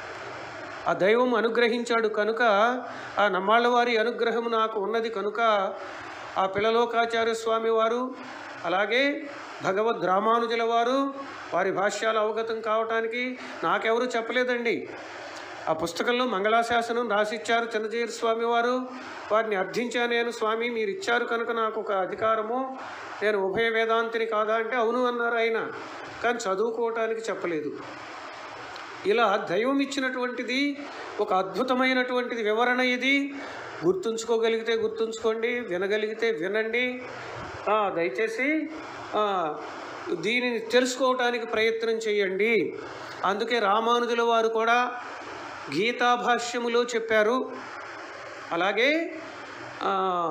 S1: ఆ దైవం అనుగ్రహించాడు కనుక ఆ నమ్మాళ్ళ వారి అనుగ్రహం నాకు ఉన్నది కనుక ఆ పిల్లలోకాచార్య స్వామి వారు అలాగే భగవద్ రామానుజుల వారు వారి భాష్యాలు అవగతం కావటానికి నాకెవరు చెప్పలేదండి ఆ పుస్తకంలో మంగళాశాసనం రాసిచ్చారు చిన్నజీర స్వామి వారు వారిని అర్థించాను నేను స్వామి మీరు ఇచ్చారు కనుక నాకు ఒక అధికారము నేను ఉభయ వేదాంతిని కాదా అంటే అవును అన్నారు ఆయన కానీ చదువుకోవటానికి చెప్పలేదు ఇలా దైవం ఇచ్చినటువంటిది ఒక అద్భుతమైనటువంటిది వివరణ ఇది గుర్తుంచుకోగలిగితే గుర్తుంచుకోండి వినగలిగితే వినండి ఆ, దయచేసి ఆ, దీనిని తెలుసుకోవటానికి ప్రయత్నం చేయండి అందుకే రామానుజుల వారు కూడా గీతాభాష్యములో చెప్పారు అలాగే ఆ,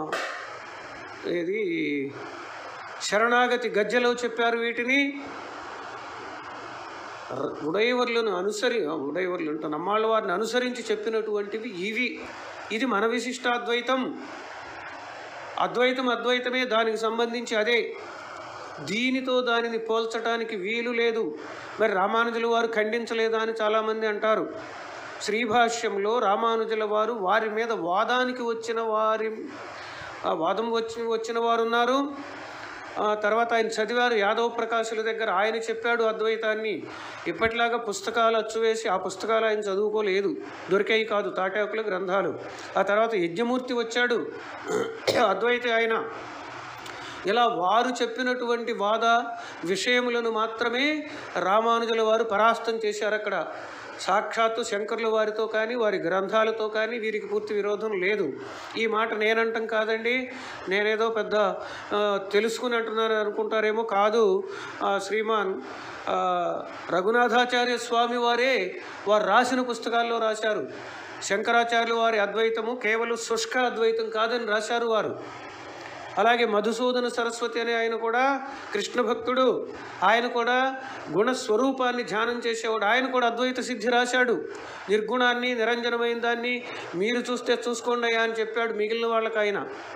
S1: ఇది శరణాగతి గజ్జలో చెప్పారు వీటిని ర- ఉడయవర్లను అనుసరి ఉడయవర్లు అంటే నమ్మాళ్ళ వారిని అనుసరించి చెప్పినటువంటివి ఇవి ఇది మన విశిష్టాద్వైతం అద్వైతం అద్వైతమే దానికి సంబంధించి అదే దీనితో దానిని పోల్చడానికి వీలు లేదు మరి రామానుజుల వారు ఖండించలేదా అని చాలామంది అంటారు శ్రీభాష్యంలో రామానుజుల వారు వారి మీద వాదానికి వచ్చిన వారి ఆ వాదం వచ్చి వచ్చిన వారు ఉన్నారు ఆ తర్వాత ఆయన చదివారు యాదవ ప్రకాశుల దగ్గర ఆయన చెప్పాడు అద్వైతాన్ని ఇప్పటిలాగా పుస్తకాలు అచ్చువేసి ఆ పుస్తకాలు ఆయన చదువుకోలేదు దొరికాయి కాదు తాటాకుల గ్రంథాలు ఆ తర్వాత యజ్ఞమూర్తి వచ్చాడు అద్వైత ఆయన ఇలా వారు చెప్పినటువంటి వాద విషయములను మాత్రమే రామానుజుల వారు పరాస్తం చేశారు అక్కడ సాక్షాత్తు శంకరుల వారితో కానీ వారి గ్రంథాలతో కానీ వీరికి పూర్తి విరోధం లేదు ఈ మాట నేనంటాం కాదండి నేనేదో పెద్ద ఆ, తెలుసుకుని అంటున్నాను అనుకుంటారేమో కాదు ఆ, శ్రీమాన్ ఆ, రఘునాథాచార్య స్వామి వారే వారు రాసిన పుస్తకాల్లో రాశారు శంకరాచార్యుల వారి అద్వైతము కేవలం శుష్క అద్వైతం కాదని రాశారు వారు అలాగే మధుసూదన సరస్వతి అనే ఆయన కూడా కృష్ణ భక్తుడు ఆయన కూడా గుణస్వరూపాన్ని ధ్యానం చేసేవాడు ఆయన కూడా అద్వైత సిద్ధి రాశాడు నిర్గుణాన్ని నిరంజనమైన దాన్ని మీరు చూస్తే చూసుకోండి అయ్యా అని చెప్పాడు మిగిలిన వాళ్ళకి ఆయన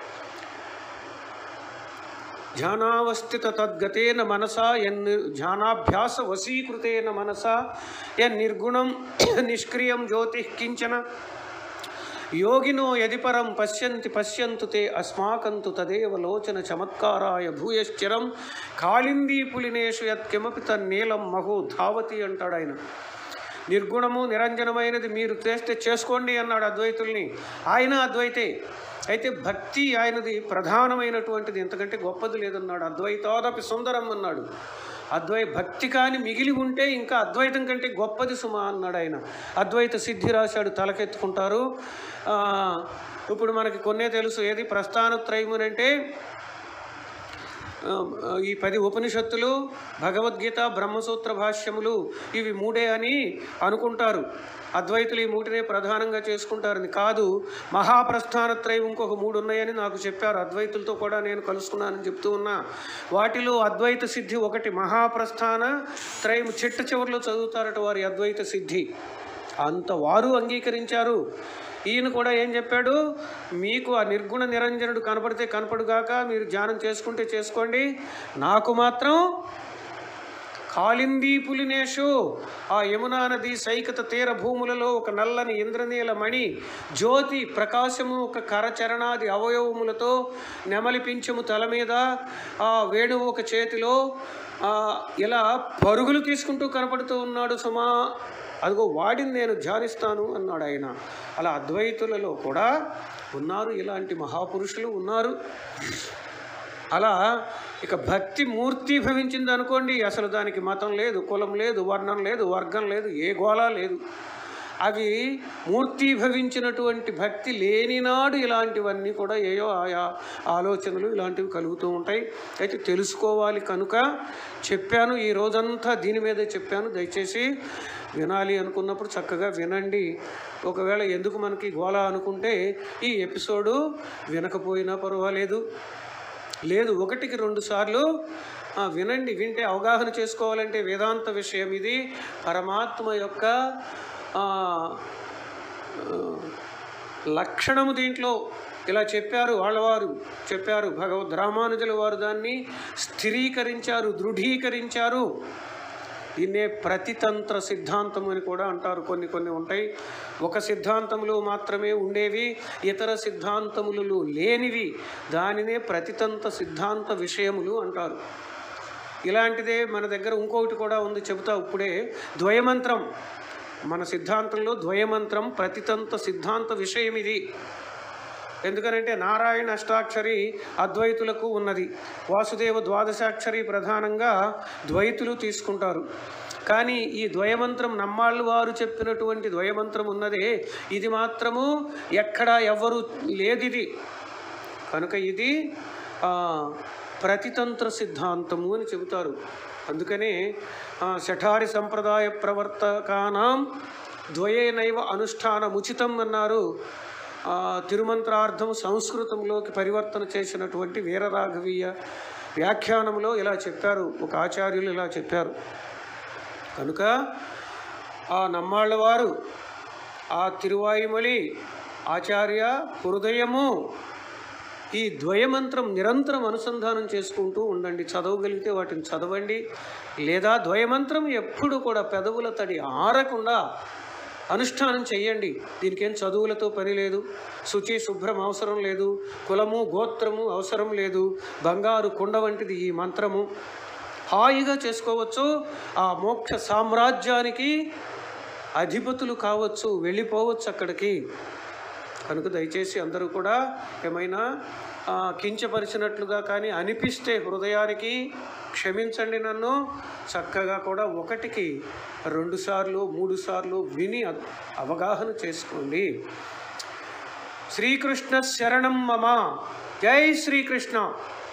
S1: ధ్యానావస్థిత తద్గతేన మనసా ఎన్ ధ్యానాభ్యాస వశీకృతేన మనసా ఎన్ నిర్గుణం నిష్క్రియం జ్యోతి కించన యోగినో యది పరం పశ్యంతి పశ్యంతు తే అస్మాకంతు తదేవ లోచన చమత్కారాయ భూయశ్చిరం కాళిందీ పులినేషు యత్కిమపి తన్నీలం మహో ధావతి అంటాడు ఆయన నిర్గుణము నిరంజనమైనది మీరు చేస్తే చేసుకోండి అన్నాడు అద్వైతుల్ని ఆయన అద్వైతే అయితే భక్తి ఆయనది ప్రధానమైనటువంటిది ఎంతకంటే గొప్పది లేదన్నాడు అద్వైతాదపి సుందరం అన్నాడు అద్వై భక్తి కాని మిగిలి ఉంటే ఇంకా అద్వైతం కంటే గొప్పది సుమా అన్నాడు ఆయన అద్వైత సిద్ధి రాశాడు తలకెత్తుకుంటారు ఆ, ఇప్పుడు మనకి కొన్నే తెలుసు ఏది ప్రస్థానత్రయమునంటే ఆ, ఈ పది ఉపనిషత్తులు భగవద్గీత బ్రహ్మసూత్ర భాష్యములు ఇవి మూడే అని అనుకుంటారు అద్వైతులు ఈ మూటినే ప్రధానంగా చేసుకుంటారని కాదు మహాప్రస్థానత్రయం ఇంకొక మూడు ఉన్నాయని నాకు చెప్పారు అద్వైతులతో కూడా నేను కలుసుకున్నానని చెప్తూ ఉన్నా వాటిలో అద్వైత సిద్ధి ఒకటి మహాప్రస్థాన త్రయం చిట్ట చివరిలో చదువుతారట వారి అద్వైత సిద్ధి అంత వారు అంగీకరించారు ఈయన కూడా ఏం చెప్పాడు మీకు ఆ నిర్గుణ నిరంజనుడు కనపడితే కనపడుగాక మీరు ధ్యానం చేసుకుంటే చేసుకోండి నాకు మాత్రం కాళిందీ పులినేషు ఆ యమునా నది సైకత తీర భూములలో ఒక నల్లని ఇంద్రనీల మణి జ్యోతి ప్రకాశము ఒక కరచరణాది అవయవములతో నెమలి పింఛము తల మీద ఆ వేణువు ఒక చేతిలో ఆ, ఇలా పరుగులు తీసుకుంటూ కనపడుతూ ఉన్నాడు సుమా అదిగో వాడిని నేను ధ్యానిస్తాను అన్నాడు ఆయన అలా అద్వైతులలో కూడా ఉన్నారు ఇలాంటి మహాపురుషులు ఉన్నారు అలా ఇక భక్తి మూర్తి భవించింది అనుకోండి అసలు దానికి మతం లేదు కులం లేదు వర్ణం లేదు వర్గం లేదు ఏ గోళ లేదు అవి మూర్తి భవించినటువంటి భక్తి లేనినాడు ఇలాంటివన్నీ కూడా ఏయో ఆయా ఆలోచనలు ఇలాంటివి కలుగుతూ ఉంటాయి అయితే తెలుసుకోవాలి కనుక చెప్పాను ఈ రోజంతా దీని మీదే చెప్పాను దయచేసి వినాలి అనుకున్నప్పుడు చక్కగా వినండి ఒకవేళ ఎందుకు మనకి గోళ అనుకుంటే ఈ ఎపిసోడు వినకపోయినా పర్వాలేదు లేదు ఒకటికి రెండు సార్లు ఆ, వినండి వింటే అవగాహన చేసుకోవాలంటే వేదాంత విషయం ఇది పరమాత్మ యొక్క ఆ, ఆ, లక్షణము దీంట్లో ఇలా చెప్పారు వాళ్ళవారు చెప్పారు భగవద్ రామానుజుల వారు దాన్ని స్థిరీకరించారు దృఢీకరించారు దీన్నే ప్రతితంత్ర సిద్ధాంతం అని కూడా అంటారు కొన్ని కొన్ని ఉంటాయి ఒక సిద్ధాంతములు మాత్రమే ఉండేవి ఇతర సిద్ధాంతములు లేనివి దానినే ప్రతితంత్ర సిద్ధాంత విషయములు అంటారు ఇలాంటిదే మన దగ్గర ఇంకొకటి కూడా ఉంది చెబుతా ఇప్పుడే ద్వయమంత్రం మన సిద్ధాంతంలో ద్వయమంత్రం ప్రతితంత్ర సిద్ధాంత విషయం ఇది ఎందుకనంటే నారాయణ అష్టాక్షరి అద్వైతులకు ఉన్నది వాసుదేవ ద్వాదశాక్షరి ప్రధానంగా ద్వైతులు తీసుకుంటారు కానీ ఈ ద్వయమంత్రం నమ్మాళ్ళు వారు చెప్పినటువంటి ద్వయమంత్రం ఉన్నదే ఇది మాత్రము ఎక్కడా ఎవ్వరు లేదిది కనుక ఇది ఆ, ప్రతితంత్ర సిద్ధాంతము అని చెబుతారు అందుకనే ఆ, శఠారి సంప్రదాయ ప్రవర్తకానాం ద్వయేనైవ అనుష్ఠానముచితం అన్నారు ఆ, తిరుమంత్రార్థం సంస్కృతంలోకి పరివర్తన చేసినటువంటి వీరరాఘవీయ వ్యాఖ్యానంలో ఇలా చెప్పారు ఒక ఆచార్యులు ఇలా చెప్పారు కనుక ఆ నమ్మాళ్ళ వారు ఆ తిరువాయుమలి ఆచార్య హృదయము ఈ ద్వయమంత్రం నిరంతరం అనుసంధానం చేసుకుంటూ ఉండండి చదవగలిగితే వాటిని చదవండి లేదా ద్వయమంత్రం ఎప్పుడు కూడా పెదవుల తడి ఆరకుండా అనుష్ఠానం చేయండి దీనికేం చదువులతో పని లేదు శుచి శుభ్రం అవసరం లేదు కులము గోత్రము అవసరం లేదు బంగారు కుండ వంటిది ఈ మంత్రము హాయిగా చేసుకోవచ్చు ఆ మోక్ష సామ్రాజ్యానికి అధిపతులు కావచ్చు వెళ్ళిపోవచ్చు అక్కడికి కనుక దయచేసి అందరూ కూడా ఏమైనా ఆ, కించపరిచినట్లుగా కానీ అనిపిస్తే హృదయానికి క్షమించండి నన్ను చక్కగా కూడా ఒకటికి రెండు సార్లు మూడు సార్లు విని అ- అవగాహన చేసుకోండి శ్రీకృష్ణ శరణం మమ జై శ్రీకృష్ణ